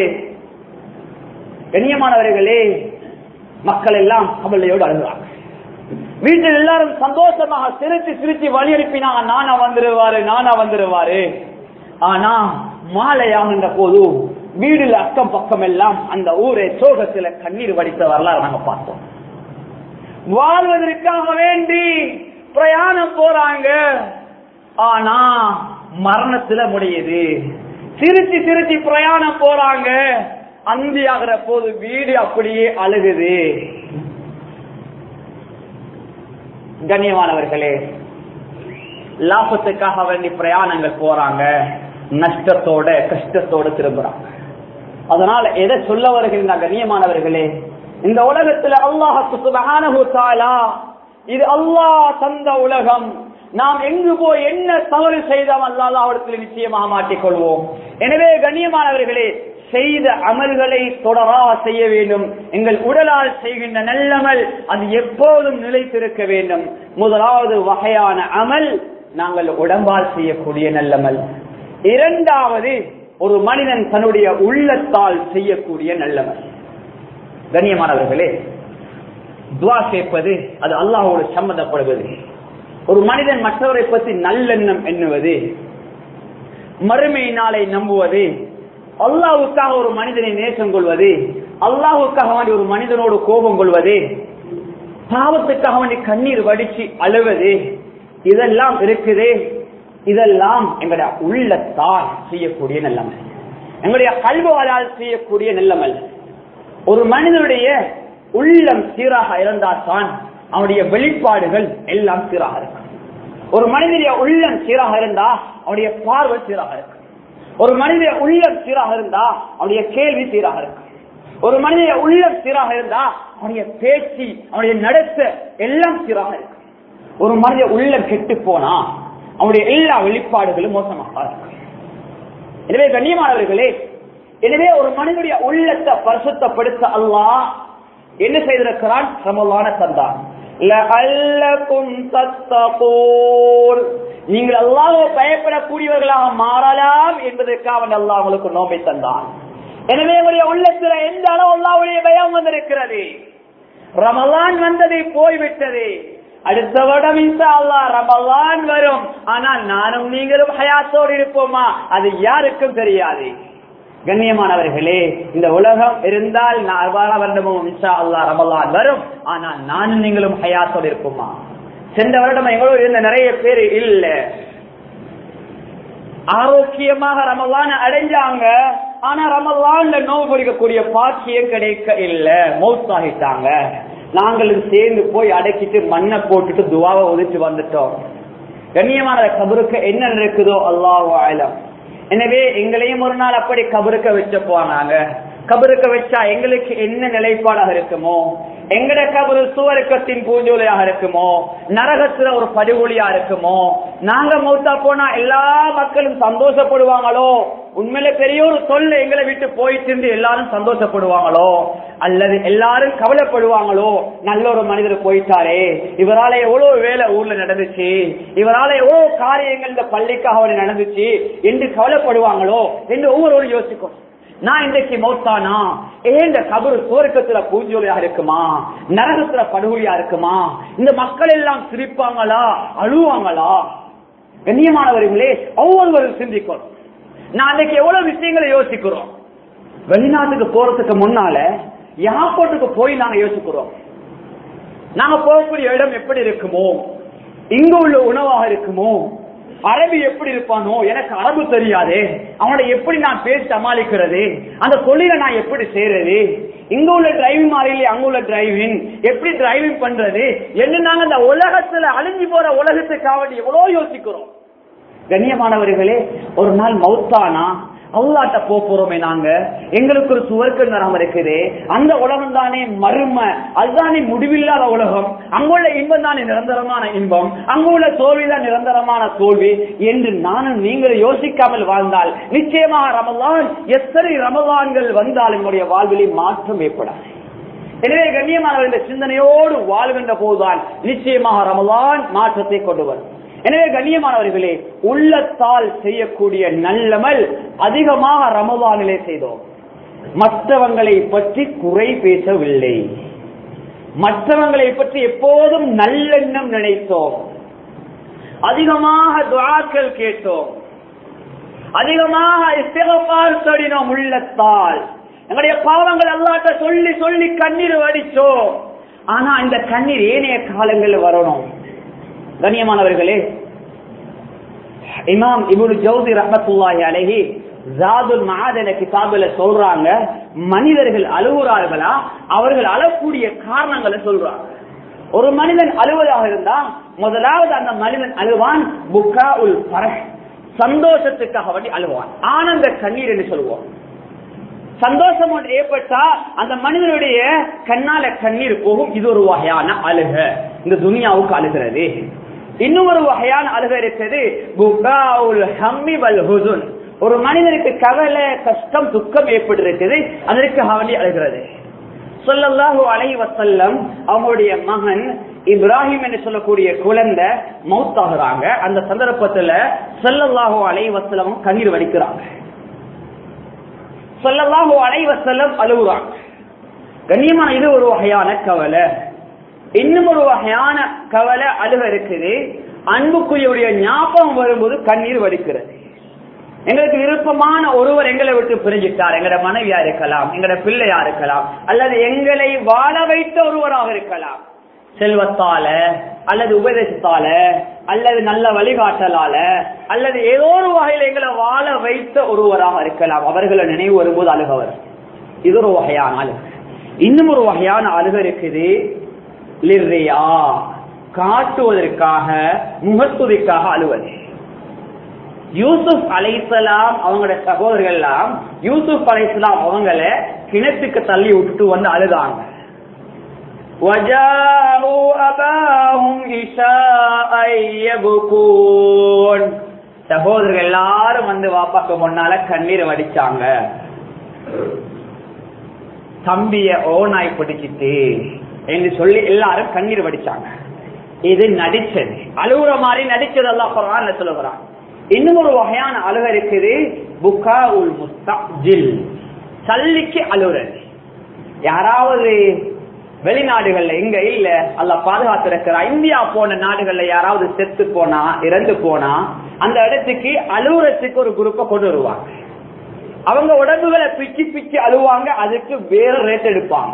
கண்ணியமானவர்களே மக்கள் எல்லாம் கவலையோடு அழுகிறாங்க வீட்டில் எல்லாரும் சந்தோஷமாக சிரிச்சு சிரிச்சு வழி அனுப்பினாங்க நானா வந்துருவாரு நானா வந்துருவாரு ஆனா மாலையாகின்ற போது வீடுல அக்கம் பக்கம் எல்லாம் அந்த ஊரை சோகத்துல கண்ணீர் வடித்த வரலாறு நாங்க பார்த்தோம் வாழ்வதற்காக வேண்டி பிரயாணம் போறாங்க ஆனா மரணத்துல முடியுது திருச்சி திருச்சி பிரயாணம் போறாங்க அந்தி ஆகிற போது வீடு அப்படியே அழுகுது கண்ணியமானவர்களே லாபத்துக்காக வேண்டி பிரயாணங்கள் போறாங்க நஷ்டத்தோட கஷ்டத்தோட திரும்புறாங்க அதனால எதை சொல்ல வருகின்ற கண்ணியமானவர்களே இந்த உலகத்துல அல்லாஹு சுபஹானஹு தஆலா இது அல்லாஹ் தந்த உலகம் நாம் எங்கு போய் என்ன தவறு செய்தோம் அல்லாஹ் அவடத்தில் நிச்சயமாக மாட்டிக்கொள்வோம் எனவே கண்ணியமானவர்களே செய்த அமல்களை தொடராக செய்ய வேண்டும் எங்கள் உடலால் செய்கின்ற நல்லமல் அது எப்போதும் நிலைத்திருக்க வேண்டும் முதலாவது வகையான அமல் நாங்கள் உடம்பால் செய்யக்கூடிய நல்லமல் இரண்டாவது ஒரு மனிதன் தன்னுடைய உள்ளத்தால் செய்யக்கூடிய நல்லமல் கண்ணியமானவர்களே துவா கேட்பது அது அல்லாஹோடு சம்மந்தப்படுவது ஒரு மனிதன் மற்றவரை பற்றி நல்லெண்ணம் எண்ணுவது மறுமை நாளை நம்புவது அல்லாவுக்காக ஒரு மனிதனை நேசம் கொள்வது அல்லாவுக்காக வேண்டி ஒரு மனிதனோடு கோபம் கொள்வது பாவத்துக்காக வேண்டி கண்ணீர் வடிச்சு அழுவது இதெல்லாம் இருக்குது இதெல்லாம் எங்களுடைய உள்ளத்தால் செய்யக்கூடிய நல்லமல் எங்களுடைய கல்வாளால் செய்யக்கூடிய நல்லமல் ஒரு மனிதனுடைய உள்ளம் சீராக இருந்தால் தான் அவனுடைய வெளிப்பாடுகள் எல்லாம் சீராக இருக்கும் ஒரு மனிதனுடைய உள்ளம் சீராக இருந்தா அவனுடைய பார்வை சீராக இருக்கும் ஒரு மனிதனுடைய உள்ளம் சீராக இருந்தா அவனுடைய கேள்வி சீராக இருக்கும் ஒரு மனிதனுடைய உள்ளம் சீராக இருந்தா அவனுடைய பேச்சு அவனுடைய நடத்த எல்லாம் சீராக இருக்கும் ஒரு மனித உள்ளம் கெட்டு போனா அவனுடைய எல்லா வெளிப்பாடுகளும் மோசமாக இருக்கும் எனவே கண்ணியமானவர்களே எனவே ஒரு மனிதனுடைய உள்ளத்தை பரிசுத்தப்படுத்த அல்லாஹ் என்ன செய்திருக்கிறான் சமமான தந்தான் நீங்கள் அல்லாஹ் பயப்படக்கூடியவர்களாக மாறலாம் என்பதற்காக அல்லாஹ் உங்களுக்கு நோம்பை தந்தான் எனவே உங்களுடைய உள்ளத்தில் எந்த அளவு அல்லாவுடைய பயம் வந்திருக்கிறது ரமலான் வந்ததை போய்விட்டது அடுத்த வருடம் இன்சா அல்லா ரமலான் வரும் ஆனால் நானும் நீங்களும் ஹயாத்தோடு இருப்போமா அது யாருக்கும் தெரியாது கண்ணியமானவர்களே இந்த உலகம் இருந்தால் வருடமும் இன்ஷா அல்லா ரமலான் வரும் ஆனால் நானும் நீங்களும் ஹயாத்தோடு இருப்போமா சென்ற வருடம் எங்களோடு இருந்த நிறைய பேர் இல்ல ஆரோக்கியமாக ரமலான் அடைஞ்சாங்க ஆனா ரமலான்ல நோவு பிடிக்கக்கூடிய பாக்கியம் கிடைக்க இல்ல மௌத்தாகிட்டாங்க நாங்களும் சேர்ந்து போய் அடக்கிட்டு மண்ணை போட்டுட்டு துவாவை ஒதுச்சு வந்துட்டோம் கண்ணியமான கபருக்கு என்ன நடக்குதோ அல்லாஹ் ஆயிலம் எனவே எங்களையும் ஒரு நாள் அப்படி கபருக்க வச்ச போனாங்க கபருக்க வச்சா எங்களுக்கு என்ன நிலைப்பாடாக இருக்குமோ எங்கட கபரு சுவருக்கத்தின் பூஞ்சோலையாக இருக்குமோ நரகத்துல ஒரு படுகொலியா இருக்குமோ நாங்க மௌத்தா போனா எல்லா மக்களும் சந்தோஷப்படுவாங்களோ உண்மையில பெரிய ஒரு தொல்லை எங்களை விட்டு போயிட்டு இருந்து எல்லாரும் சந்தோஷப்படுவாங்களோ அல்லது எல்லாரும் கவலைப்படுவாங்களோ நல்ல ஒரு மனிதர் போயிட்டாரே இவரால எவ்வளவு வேலை ஊர்ல நடந்துச்சு இவரால எவ்வளவு காரியங்கள் இந்த பள்ளிக்காக நடந்துச்சு என்று கவலைப்படுவாங்களோ என்று ஒவ்வொருவரும் யோசிக்கும் நான் இன்றைக்கு மௌத்தானா ஏன் இந்த கபரு சுவர்க்கத்துல பூஞ்சோலியா இருக்குமா நரகத்துல படுகொலியா இருக்குமா இந்த மக்கள் எல்லாம் சிரிப்பாங்களா அழுவாங்களா கண்ணியமானவர்களே ஒவ்வொருவரும் சிந்திக்கணும் நான் அன்னைக்கு எவ்வளவு விஷயங்களை யோசிக்கிறோம் வெளிநாட்டுக்கு போறதுக்கு முன்னால ஏர்போர்ட்டுக்கு போய் நாங்க யோசிக்கிறோம் நாங்க போகக்கூடிய இடம் எப்படி இருக்குமோ இங்க உள்ள உணவாக இருக்குமோ அரபி எப்படி இருப்பானோ எனக்கு அரபு தெரியாதே அவனை எப்படி நான் பேசி சமாளிக்கிறது அந்த தொழிலை நான் எப்படி செய்யறது இங்க உள்ள டிரைவிங் மாறிலே அங்க உள்ள டிரைவிங் எப்படி டிரைவிங் பண்றது என்ன நாங்க இந்த உலகத்துல அழிஞ்சு போற உலகத்துக்காக எவ்வளவு யோசிக்கிறோம் கண்ணியமானவர்களே ஒரு நாள் மௌத்தானா அல்லாட்ட போறோமே நாங்க எங்களுக்கு ஒரு சுவர்க்க நரம் இருக்குது அந்த உலகம் தானே மறும அதுதானே முடிவில்லாத உலகம் அங்குள்ள இன்பம் தானே நிரந்தரமான இன்பம் அங்குள்ள தோல்விதான் நிரந்தரமான தோல்வி என்று நானும் நீங்கள் யோசிக்காமல் வாழ்ந்தால் நிச்சயமாக ரமலான் எத்தனை ரமலான்கள் வந்தால் என்னுடைய வாழ்விலே மாற்றம் ஏற்படாது எனவே கண்ணியமானவர் இந்த சிந்தனையோடு வாழ்கின்ற போதுதான் நிச்சயமாக ரமலான் மாற்றத்தை கொண்டு வரும் எனவே கண்ணியமானவர்களே உள்ளத்தால் செய்யக்கூடிய நல்லமல் அதிகமாக ரமலானிலே செய்தோம் மற்றவங்களை பற்றி குறை பேசவில்லை மற்றவங்களை பற்றி எப்போதும் நல்லெண்ணம் நினைத்தோம் அதிகமாக துவாக்கள் கேட்டோம் அதிகமாக இஸ்திகபார் சொடினோம் உள்ளத்தால் எங்களுடைய பாவங்கள் அல்லாட்ட சொல்லி சொல்லி கண்ணீர் வடிச்சோம் ஆனா இந்த கண்ணீர் ஏனைய காலங்களில் வரணும் கண்ணியமானவர்களே இமாம் இபுல் ஜவுதி ரஹமத்துல்லாஹி அலைஹி ஜாதுல் மகாதன கிதாபுல சொல்றாங்க மனிதர்கள் அழுகுறார்களா அவர்கள் அழக்கூடிய காரணங்களை சொல்றாங்க ஒரு மனிதன் அழுவதாக இருந்தா முதலாவது அந்த மனிதன் அழுவான் புக்கா உல் பரஹ் சந்தோஷத்துக்காக வேண்டி அழுவான் ஆனந்த கண்ணீர் என்று சொல்லுவோம் சந்தோஷம் ஒன்று ஏற்பட்டா அந்த மனிதனுடைய கண்ணால கண்ணீர் போகும் இது ஒரு வகையான அழுக இந்த துனியாவுக்கு அழுகிறது இன்னும் ஒரு வகையான அழுக இருக்குது புகாவுல் ஹம்மி வல் ஹுசுன் ஒரு மனிதனுக்கு கவலை கஷ்டம் துக்கம் ஏற்பட்டிருக்குது அதற்கு அவண்டி அழுகிறது சொல்லல்லாஹு அலை வசல்லம் அவங்களுடைய மகன் இப்ராஹிம் என்று சொல்லக்கூடிய குழந்தை மௌத்தாகிறாங்க அந்த சந்தர்ப்பத்துல சொல்லல்லாஹு அலை வசல்லம் கண்ணீர் வடிக்கிறாங்க சொல்லல்லாஹு அலை வசல்லம் அழுகுறாங்க கண்ணியமான இது ஒரு வகையான கவலை இன்னும் ஒரு வகையான கவலை அழுக இருக்குது அன்புக்குரிய ஞாபகம் வரும்போது கண்ணீர் வடிக்கிறது எங்களுக்கு விருப்பமான ஒருவர் எங்களை விட்டு பிரிஞ்சிட்டார் எங்களோட மனைவியா இருக்கலாம் எங்களோட பிள்ளையா இருக்கலாம் அல்லது எங்களை வாழ வைத்த ஒருவராக இருக்கலாம் செல்வத்தால அல்லது உபதேசத்தால அல்லது நல்ல வழிகாட்டலால அல்லது ஏதோ ஒரு வகையில் எங்களை வாழ வைத்த ஒருவராக இருக்கலாம் அவர்களை நினைவு வரும்போது அழுகவர் இது ஒரு வகையான அழுக இன்னும் ஒரு வகையான அழுக இருக்குது லிர்ரியா காட்டுவதற்காக முகத்துதிக்காக அழுவது யூசுப் அலைசலாம் அவங்களோட சகோதரர்கள் எல்லாம் யூசுப் அலைசலாம் அவங்கள கிணத்துக்கு தள்ளி விட்டுட்டு வந்து அழுதாங்க சகோதரர்கள் எல்லாரும் வந்து வாப்பாக்கு முன்னால கண்ணீர் வடிச்சாங்க தம்பிய ஓனாய் பிடிச்சிட்டு என்று சொல்லி எல்லாரும் கண்ணீர் வடிச்சாங்க இது நடிச்சது அழுகுற மாதிரி நடிச்சது எல்லாம் குரான் சொல்லுகிறான் இன்னும் ஒரு வகையான அழுக இருக்குது புக்கா உல் முஸ்தில் சல்லிக்கு அழுகிறது யாராவது வெளிநாடுகள்ல இங்க இல்ல அல்ல பாதுகாத்து இருக்கிறா இந்தியா போன நாடுகள்ல யாராவது செத்து போனா இறந்து போனா அந்த இடத்துக்கு அலுவலகத்துக்கு ஒரு குரூப்பை கொண்டு வருவாங்க அவங்க உடம்புகளை பிச்சு பிச்சு அழுவாங்க அதுக்கு வேற ரேட் எடுப்பாங்க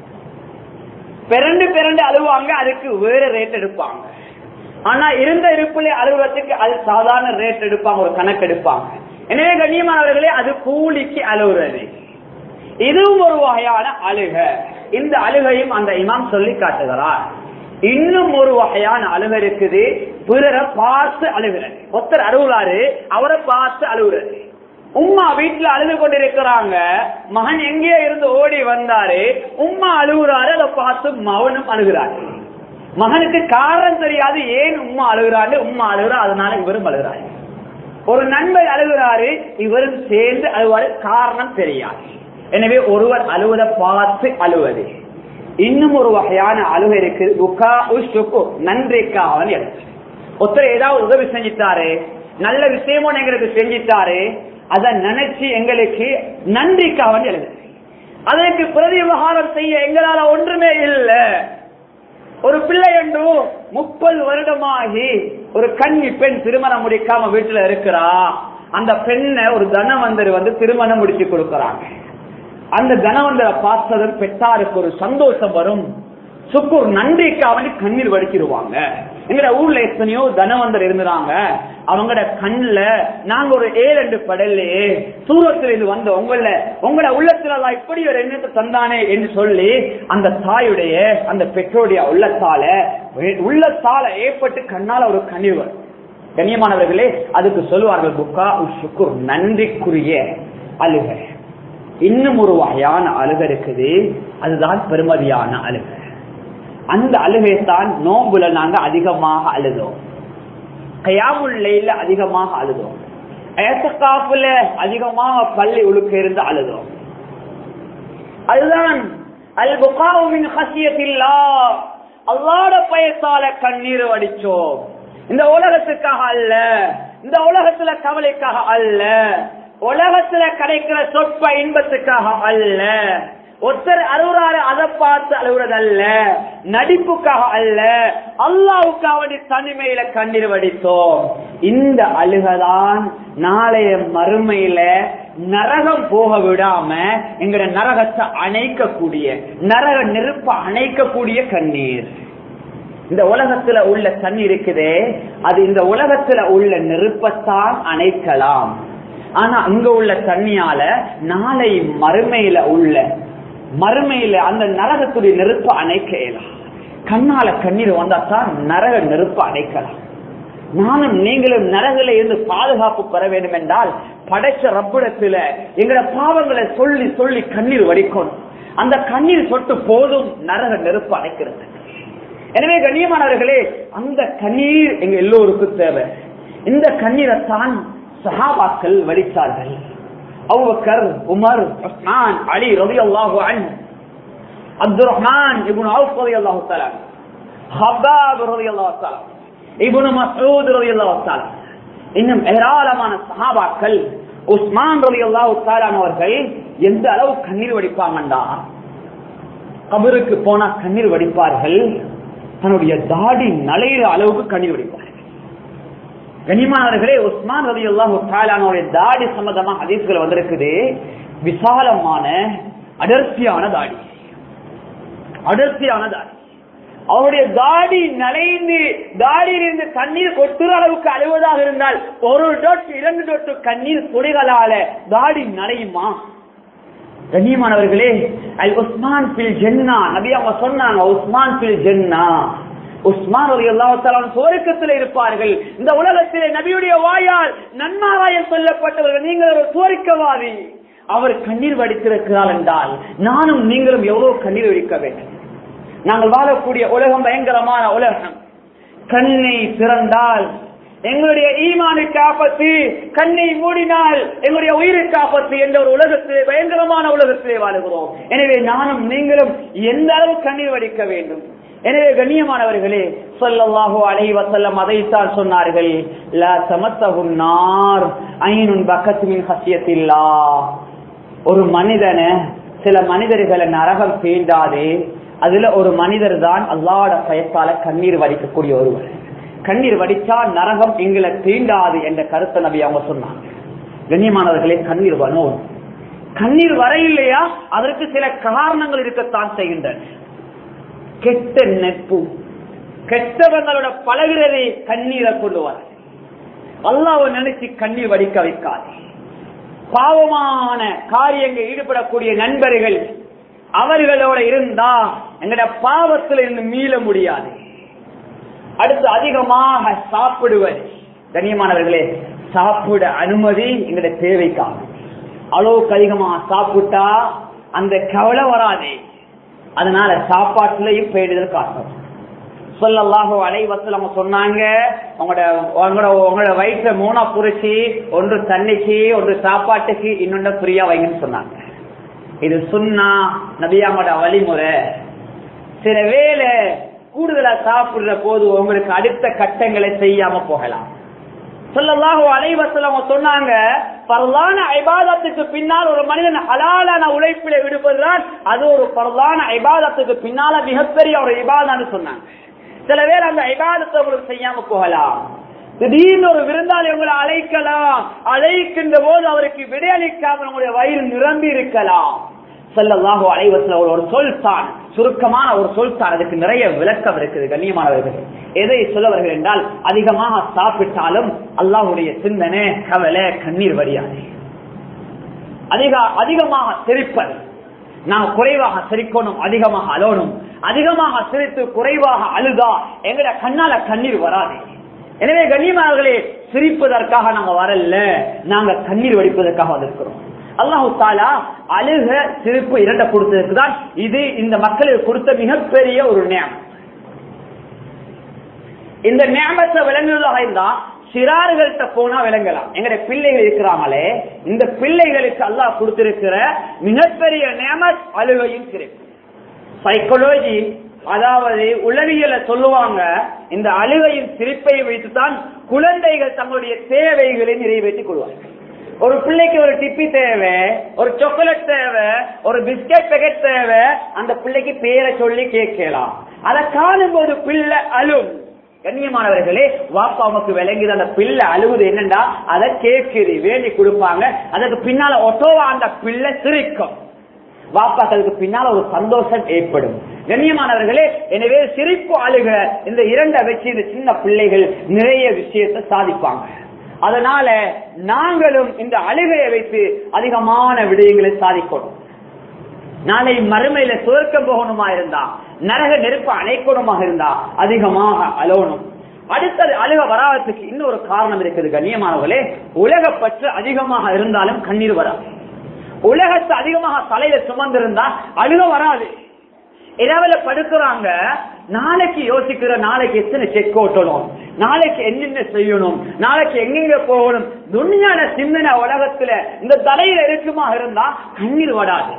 பிறண்டு பிறண்டு அழுவாங்க அதுக்கு வேற ரேட் எடுப்பாங்க ஆனா இருந்த இருப்புல அலுவலகத்துக்கு அது சாதாரண ரேட் எடுப்பாங்க ஒரு கணக்கு எடுப்பாங்க எனவே கண்ணியமானவர்களே அது கூலிக்கு அழுகுறது இதுவும் ஒரு வகையான அழுக இந்த அழுகையும் அந்த இமாம் சொல்லி காட்டுகிறார் இன்னும் ஒரு வகையான அழுக இருக்குது பிறரை பார்த்து அழுகிறது ஒருத்தர் அழுகுறாரு அவரை பார்த்து அழுகுறது உம்மா வீட்டுல அழுது கொண்டிருக்கிறாங்க மகன் எங்கேயோ இருந்து ஓடி வந்தாரு உம்மா அழுகுறாரு அதை பார்த்து மகனும் அழுகிறாரு மகனுக்கு காரணம் தெரியாது ஏன் உம்மா அழுகிறாரு உம்மா அழுகிறா அதனால இவரும் அழுகிறாரு ஒரு நண்பர் அழுகிறாரு இவரும் சேர்ந்து அழுவாரு காரணம் தெரியாது எனவே ஒருவர் அழுவதை பார்த்து அழுவது இன்னும் ஒரு வகையான அழுக இருக்கு நன்றிக்காக ஒருத்தர் ஏதாவது உதவி செஞ்சிட்டாரு நல்ல விஷயமும் எங்களுக்கு செஞ்சிட்டாரு அதை நினைச்சு எங்களுக்கு நன்றிக்காக எழுது அதற்கு பிரதி விவகாரம் செய்ய எங்களால ஒன்றுமே இல்லை ஒரு பிள்ளை என்று முப்பது வருடமாகி ஒரு கன்னி பெண் திருமணம் முடிக்காம வீட்டுல இருக்கிறா அந்த பெண்ணை ஒரு தனவந்தர் வந்து திருமணம் முடிச்சு கொடுக்கறாங்க அந்த தனவந்தரை பார்த்ததும் பெற்றாருக்கு ஒரு சந்தோஷம் வரும் சுக்கூர் நன்றிக்கு அவனி கண்ணீர் வடிச்சிருவாங்க எங்கட ஊர்ல எத்தனையோ தனவந்தர் இருந்தாங்க அவங்களோட கண்ணுல நாங்க ஒரு ஏழு படலையே சூரத்துல இருந்து வந்த உங்கள உங்களோட உள்ளத்துல இப்படி ஒரு எண்ணத்தை தந்தானே என்று சொல்லி அந்த தாயுடைய அந்த பெற்றோருடைய உள்ளத்தால உள்ளத்தால ஏற்பட்டு கண்ணால ஒரு கண்ணீர் வரும் கண்ணியமானவர்களே அதுக்கு சொல்லுவார்கள் புக்கா சுக்குர் நன்றிக்குரிய அழுக இன்னும் ஒரு வகையான அழுக இருக்குது அதுதான் பெருமதியான அழுக அந்த அழுகைத்தான் நோம்புல நாங்க அதிகமாக அழுதோம் கயாமுல்லையில அதிகமாக அழுதோம் ஏசக்காப்புல அதிகமாக பள்ளி உழுக்க இருந்து அழுதோம் அதுதான் அல் புகாவின் ஹசியத்தில்லா அல்லாட பயத்தால கண்ணீர் வடிச்சோம் இந்த உலகத்துக்காக அல்ல இந்த உலகத்துல கவலைக்காக அல்ல உலகத்துல கிடைக்கிற சொற்ப இன்பத்துக்காக அல்ல ஒருத்தர் அழுகுறாரு அதை பார்த்து அழுகுறது அல்ல நடிப்புக்காக அல்ல அல்லாவுக்காக தனிமையில கண்ணீர் வடித்தோம் இந்த அழுகதான் நாளைய மறுமையில நரகம் போக விடாம எங்கட நரகத்தை அணைக்கக்கூடிய நரக நெருப்ப அணைக்கக்கூடிய கண்ணீர் இந்த உலகத்துல உள்ள தண்ணி இருக்குதே அது இந்த உலகத்துல உள்ள நெருப்பத்தான் அணைக்கலாம் ஆனா அங்க உள்ள தண்ணியால நாளை மறுமையில உள்ள மறுமையில அந்த நரகத்துடைய நெருப்ப அணைக்க இயலாம் கண்ணால கண்ணீர் வந்தாத்தான் நரக நெருப்ப அணைக்கலாம் நானும் நீங்களும் நரகில இருந்து பாதுகாப்பு பெற வேண்டும் என்றால் படைச்ச ரப்பிடத்துல எங்கட பாவங்களை சொல்லி சொல்லி கண்ணீர் வடிக்கணும் அந்த கண்ணீர் சொட்டு போதும் நரக நெருப்பு அணைக்கிறது எனவே கண்ணியமானவர்களே அந்த கண்ணீர் எங்க எல்லோருக்கும் தேவை இந்த கண்ணீரைத்தான் சஹாபாக்கள் வடித்தார்கள் அவுபக்கர் உமர் உஸ்மான் அலி ரவி அல்லாஹு அன் அப்துல் ரஹ்மான் இப்னு அவுஃப் ரலியல்லாஹு தஆலா ஹப்பாப் ரலியல்லாஹு தஆலா இப்னு மஸ்ஊத் ரலியல்லாஹு தஆலா இன்னும் ஏராளமான சஹாபாக்கள் உஸ்மான் ரலியல்லாஹு தஆலா அவர்கள் எந்த அளவு கண்ணீர் வடிப்பாங்கண்டா கபருக்கு போனா கண்ணீர் வடிப்பார்கள் தன்னுடைய தாடி நலையிற அளவுக்கு கண்ணீர் வடிப்பார்கள் கனிமானவர்களே உஸ்மான் ரவி அல்லாஹு தாடி சம்பந்தமா ஹதீஸ்கள் வந்திருக்குது விசாலமான அடர்த்தியான தாடி அடர்த்தியான தாடி அவருடைய தாடி நனைந்து தாடியிலிருந்து கண்ணீர் கொட்டுற அளவுக்கு அழுவதாக இருந்தால் ஒரு டொட்டு இரண்டு டொட்டு கண்ணீர் துளிகளால தாடி நனையுமா கண்ணியமானவர்களே அல் உஸ்மான் பில் ஜென்னா நபி அவங்க சொன்னாங்க உஸ்மான் பில் ஜென்னா உஸ்மான் ஒரு எல்லாத்தாலும் சுவருக்கத்தில் இருப்பார்கள் இந்த உலகத்திலே நபியுடைய வாயால் நன்மாராயம் சொல்லப்பட்டவர்கள் நீங்கள் ஒரு சுவரிக்கவாதி அவர் கண்ணீர் வடித்திருக்கிறார் என்றால் நானும் நீங்களும் எவ்வளவு கண்ணீர் வடிக்க வேண்டும் நாங்கள் வாழக்கூடிய உலகம் பயங்கரமான உலகம் கண்ணை திறந்தால் எங்களுடைய ஈமானுக்கு ஆபத்து கண்ணை மூடினால் எங்களுடைய உயிருக்கு ஆபத்து என்ற ஒரு உலகத்திலே பயங்கரமான உலகத்திலே வாழுகிறோம் எனவே நானும் நீங்களும் எந்த அளவு கண்ணீர் வடிக்க வேண்டும் எனவே கண்ணியமானவர்களே சொல்லல்லாஹோ அலைஹி வஸல்லம் அதைத்தான் சொன்னார்கள் லா தமத்தஹுன் நார் ஐனுன் பக்கத்து மின் ஹசியத்தில்லா ஒரு மனிதனை சில மனிதர்களை நரகம் தீண்டாது அதுல ஒரு மனிதர் தான் அல்லாட பயத்தால கண்ணீர் வடிக்கக்கூடிய ஒருவர் கண்ணீர் வடிச்சா நரகம் எங்களை தீண்டாது என்ற கருத்தை நபி அவங்க சொன்னாங்க கண்ணியமானவர்களே கண்ணீர் வரும் கண்ணீர் வர இல்லையா அதற்கு சில காரணங்கள் இருக்கத்தான் செய்கின்றன கெட்ட நட்பு கெட்டவங்களோட பழகிறதை கண்ணீரை கொண்டு வர அல்லாவை நினைச்சு கண்ணீர் வடிக்க வைக்காது பாவமான காரியங்கள் ஈடுபடக்கூடிய நண்பர்கள் அவர்களோட இருந்தா எங்கட பாவத்தில் இருந்து மீள முடியாது அடுத்து அதிகமாக சாப்பிடுவது கண்ணியமானவர்களே சாப்பிட அனுமதி எங்கட தேவைக்காக அளவுக்கு அதிகமா சாப்பிட்டா அந்த கவலை வராது அதனால சாப்பாட்டுலயும் பேடுதல் காட்டும் சொல்லல்லாஹோ அலைவசல் சொன்னாங்க உங்களோட உங்களோட உங்களோட வயிற்ற மூணா புரிச்சு ஒன்று தண்ணிக்கு ஒன்று சாப்பாட்டுக்கு இன்னொன்று ஃப்ரீயா வைங்கன்னு சொன்னாங்க இது சொன்னா நபியாமோட வழிமுறை சில வேலை கூடுதலா சாப்பிடுற போது உங்களுக்கு அடுத்த கட்டங்களை செய்யாம போகலாம் சொல்லலாக அனைவசல் சொன்னாங்க பரலான ஐபாதத்துக்கு பின்னால் ஒரு மனிதன் ஹலாலான உழைப்பில விடுபடுறான் அது ஒரு பரலான ஐபாதத்துக்கு பின்னால மிகப்பெரிய ஒரு ஐபாதான்னு சொன்னாங்க சில பேர் அந்த ஐபாதத்தை உங்களுக்கு செய்யாம போகலாம் திடீர்னு ஒரு விருந்தாளி உங்களை அழைக்கலாம் அழைக்கின்ற போது அவருக்கு விடையளிக்காமல் உங்களுடைய வயிறு நிரம்பி இருக்கலாம் செல்லல்லாஹோ அலைவசல ஒரு சொல் தான் சுருக்கமான ஒரு சொல் தான் அதுக்கு நிறைய விளக்கம் இருக்குது கண்ணியமானவர்கள் எதை சொல்லவர்கள் என்றால் அதிகமாக சாப்பிட்டாலும் அல்லாஹுடைய சிந்தனை கவலை கண்ணீர் வடியாது அதிக அதிகமாக சிரிப்பது நாம் குறைவாக சிரிக்கணும் அதிகமாக அலோனும் அதிகமாக சிரித்து குறைவாக அழுதா எங்கட கண்ணால கண்ணீர் வராது எனவே கண்ணியமானவர்களே சிரிப்பதற்காக நாங்க வரல நாங்க கண்ணீர் வடிப்பதற்காக வந்திருக்கிறோம் அல்லாஹு தாலா அழுக சிரிப்பு இரண்ட கொடுத்ததுக்கு தான் இது இந்த மக்களுக்கு கொடுத்த மிகப்பெரிய ஒரு நேம் இந்த நேமத்தை விளங்குவதாக இருந்தா சிறார்கள்ட்ட போனா விளங்கலாம் எங்கட பிள்ளைகள் இருக்கிறாங்களே இந்த பிள்ளைகளுக்கு அல்லாஹ் கொடுத்திருக்கிற மிகப்பெரிய நேமத் அழுகையும் சிரிப்பு சைக்கோலஜி அதாவது உளவியல சொல்லுவாங்க இந்த அழுகையின் சிரிப்பை வைத்துதான் குழந்தைகள் தங்களுடைய தேவைகளை நிறைவேற்றிக் கொள்வார்கள் ஒரு பிள்ளைக்கு ஒரு டிப்பி தேவை ஒரு சாக்லேட் தேவை ஒரு பிஸ்கட் பேக்கெட் தேவை அந்த பிள்ளைக்கு பேரை சொல்லி கேட்கலாம் அதை காணும் போது பிள்ளை அழும் கண்ணியமானவர்களே வாப்பா உமக்கு விளங்கிது அந்த பிள்ளை அழுகுது என்னண்டா அதை கேட்குது வேண்டி கொடுப்பாங்க அதற்கு பின்னால ஒட்டோவா அந்த பிள்ளை சிரிக்கும் வாப்பாக்களுக்கு பின்னால் ஒரு சந்தோஷம் ஏற்படும் கண்ணியமானவர்களே எனவே சிரிப்பு அழுக இந்த இரண்டை வச்சு இந்த சின்ன பிள்ளைகள் நிறைய விஷயத்தை சாதிப்பாங்க அதனால நாங்களும் இந்த அழுகையை வைத்து அதிகமான விடயங்களை சாதிக்கணும் நாளை மறுமையில சுவர்க்கம் போகணுமா இருந்தா நரக நெருப்பு அணைக்கணுமாக இருந்தா அதிகமாக அலவணும் அடுத்தது அழுக வராததுக்கு இன்னொரு காரணம் இருக்குது கண்ணியமானவர்களே உலக பற்று அதிகமாக இருந்தாலும் கண்ணீர் வராது உலகத்தை அதிகமாக தலையில சுமந்திருந்தா அழுக வராது இரவுல படுக்கிறாங்க நாளைக்கு யோசிக்கிற நாளைக்கு எத்தனை செக் ஓட்டணும் நாளைக்கு என்னென்ன செய்யணும் நாளைக்கு எங்கெங்க போகணும் துணியான சிந்தனை உலகத்துல இந்த தலையில இருக்குமா இருந்தா கண்ணீர் வராது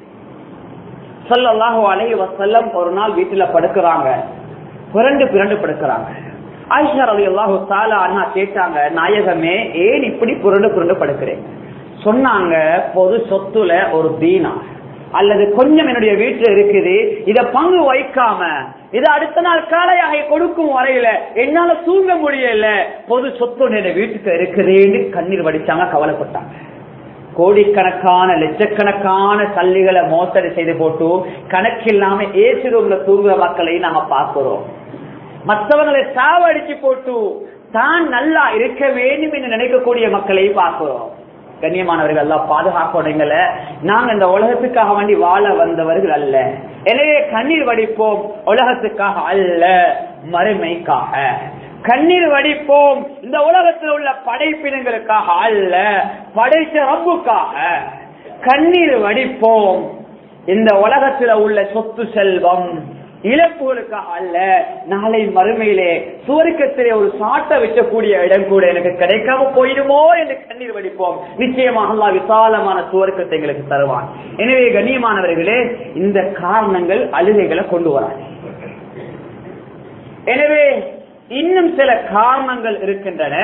சொல்லல்லாஹோ அலைஹி வசல்லம் ஒரு நாள் வீட்டுல படுக்கிறாங்க புரண்டு பிறண்டு படுக்கிறாங்க ஆயிஷா ரவி அல்லாஹு தாலா அண்ணா கேட்டாங்க நாயகமே ஏன் இப்படி புரண்டு புரண்டு படுக்கிறேன் சொன்னாங்க பொது சொத்துல ஒரு தீனா அல்லது கொஞ்சம் என்னுடைய வீட்டுல இருக்குது இத பங்கு வைக்காம இது அடுத்த நாள் காலையாக கொடுக்கும் வரையில என்னால தூங்க முடியல பொது சொத்து என்னுடைய வீட்டுக்கு இருக்குதுன்னு கண்ணீர் வடிச்சாங்க கவலைப்பட்டாங்க கோடிக்கணக்கான லட்சக்கணக்கான சல்லிகளை மோசடி செய்து போட்டு கணக்கில்லாம ஏசி ரூம்ல தூங்குற மக்களை நாங்க பார்க்கிறோம் மற்றவங்களை சாவடிச்சு போட்டு தான் நல்லா இருக்க வேண்டும் என்று நினைக்கக்கூடிய மக்களை பார்க்கிறோம் கண்ணியமானவர்கள் எல்லாம் பாதுகாக்கணுங்கள நாங்க இந்த உலகத்துக்காக வேண்டி வாழ வந்தவர்கள் அல்ல எனவே கண்ணீர் வடிப்போம் உலகத்துக்காக அல்ல மறுமைக்காக கண்ணீர் வடிப்போம் இந்த உலகத்தில் உள்ள படைப்பினங்களுக்காக அல்ல படைத்த ரப்புக்காக கண்ணீர் வடிப்போம் இந்த உலகத்தில் உள்ள சொத்து செல்வம் இழப்புகளுக்காக அல்ல நாளை மறுமையிலே சுவர்க்கத்திலே ஒரு சாட்டை வைக்கக்கூடிய இடம் கூட எனக்கு கிடைக்காம போயிடுமோ என்று கண்ணீர் வடிப்போம் நிச்சயமாக அல்லா விசாலமான சுவர்க்கத்தை எங்களுக்கு தருவான் எனவே கண்ணியமானவர்களே இந்த காரணங்கள் அழுகைகளை கொண்டு வராது எனவே இன்னும் சில காரணங்கள் இருக்கின்றன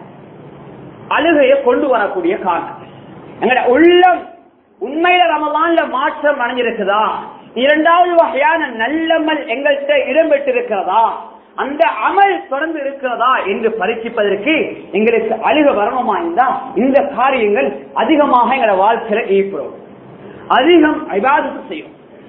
அழுகையை கொண்டு வரக்கூடிய காரணம் எங்கட உள்ளம் உண்மையில ரமலான்ல மாற்றம் அடைஞ்சிருக்குதா இரண்டாவது வகையான நல்லமல் எங்கள்கிட்ட இடம்பெற்றிருக்கிறதா அந்த அமல் தொடர்ந்து இருக்கிறதா என்று பரீட்சிப்பதற்கு எங்களுக்கு அழுக வரணுமா இருந்தா இந்த காரியங்கள் அதிகமாக எங்களோட வாழ்க்கையில ஈர்க்கிறோம் அதிகம் ஐபாதத்து செய்யும்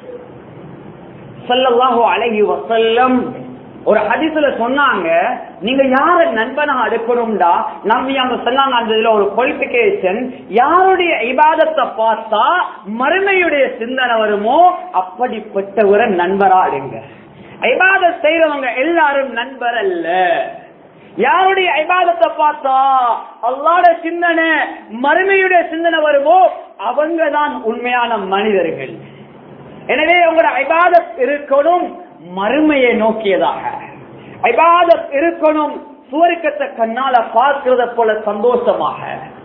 சொல்லல்லாஹோ அழகி வசல்லம் ஒரு ஹதிசுல சொன்னாங்க நீங்க யார நண்பனாக எடுக்கணும்டா நம்பி அங்க சொன்னாங்க அந்த இதுல ஒரு குவாலிபிகேஷன் யாருடைய இபாதத்தை பார்த்தா மறுமையுடைய சிந்தனை வருமோ அப்படிப்பட்டவரை நண்பரா எடுங்க ஐபாத செய்யறவங்க எல்லாரும் நண்பர் அல்ல யாருடைய ஐபாதத்தை பார்த்தா அல்லாட சிந்தனை மறுமையுடைய சிந்தனை வருமோ அவங்க தான் உண்மையான மனிதர்கள் எனவே உங்களோட ஐபாதத் இருக்கணும் மறுமையை நோக்கியதாக ஐபாதத் இருக்கணும் சுவர்க்கத்தை கண்ணால பார்க்கிறத போல சந்தோஷமாக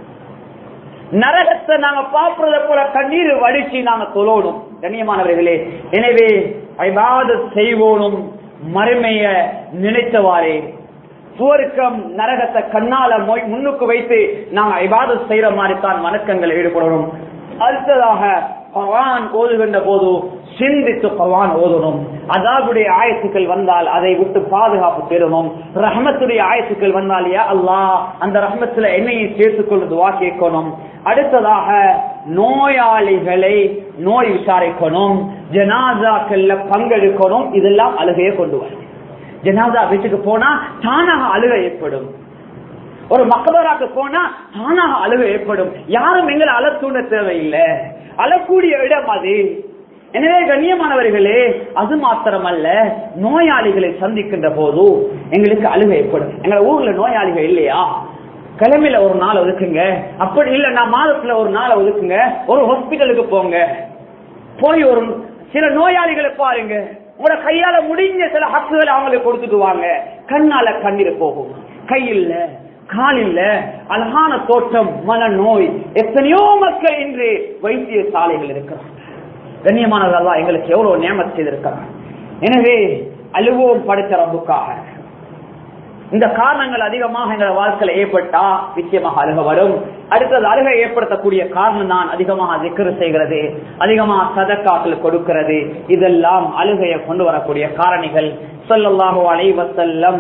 நரகத்தை நாங்க பார்க்கிறத போல கண்ணீர் வடிச்சு நாங்க தொழணும் கண்ணியமானவர்களே எனவே ஐபாதத் செய்வோனும் மறுமைய நினைத்தவாறே சுவர்க்கம் நரகத்தை கண்ணால மொய் முன்னுக்கு வைத்து நாங்க ஐபாதத் செய்யற மாதிரி தான் வணக்கங்கள் ஈடுபடணும் அடுத்ததாக குர்ஆன் ஓதுகின்ற போது சிந்தித்து குர்ஆன் ஓதணும் அதாவுடைய ஆயத்துக்கள் வந்தால் அதை விட்டு பாதுகாப்பு பெறணும் ரஹமத்துடைய ஆயத்துக்கள் வந்தால் யா அல்லாஹ் அந்த ரஹமத்துல என்னையும் சேர்த்துக் கொண்டு துவா கேட்கணும் அடுத்ததாக நோயாளிகளை நோய் விசாரிக்கணும் ஜனாசாக்கள்ல பங்கெடுக்கணும் இதெல்லாம் அழுகையை கொண்டு வரும் ஜனாதா வீட்டுக்கு போனா தானாக அழுகை ஏற்படும் ஒரு மக்கபராக்கு போனா தானாக அழுகை ஏற்படும் யாரும் எங்களை அலத்தூண்ட தேவையில்லை அழக்கூடிய இடம் அது எனவே கண்ணியமானவர்களே அது மாத்திரமல்ல நோயாளிகளை சந்திக்கின்ற போது எங்களுக்கு அழுகை ஏற்படும் எங்க ஊர்ல நோயாளிகள் இல்லையா கிழமையில ஒரு நாள் ஒதுக்குங்க அப்படி இல்ல நான் மாதத்துல ஒரு நாள் ஒதுக்குங்க ஒரு ஹாஸ்பிட்டலுக்கு போங்க போய் ஒரு சில நோயாளிகளை பாருங்க உங்களோட கையால முடிஞ்ச சில ஹக்குகளை அவங்களுக்கு கொடுத்துட்டு வாங்க கண்ணால கண்ணீர் போகும் கையில் காலில் அழகான தோட்டம் மன நோய் எத்தனையோ மக்கள் இன்று வைத்திய சாலைகள் இருக்கிறாங்க கண்ணியமானதல்லா எங்களுக்கு எவ்வளவு நியமனம் செய்திருக்கிறார் எனவே அழுவோம் படைத்த ரப்புக்காக இந்த காரணங்கள் அதிகமாக எங்களோட வாழ்க்கையில ஏற்பட்டா நிச்சயமாக அழுக வரும் அடுத்தது அழுகை ஏற்படுத்தக்கூடிய காரணம் தான் அதிகமாக திக்கரு செய்கிறது அதிகமாக சதக்காக்கள் கொடுக்கிறது இதெல்லாம் அழுகையை கொண்டு வரக்கூடிய காரணிகள் சொல்லல்லாஹோ அலைவசல்லம்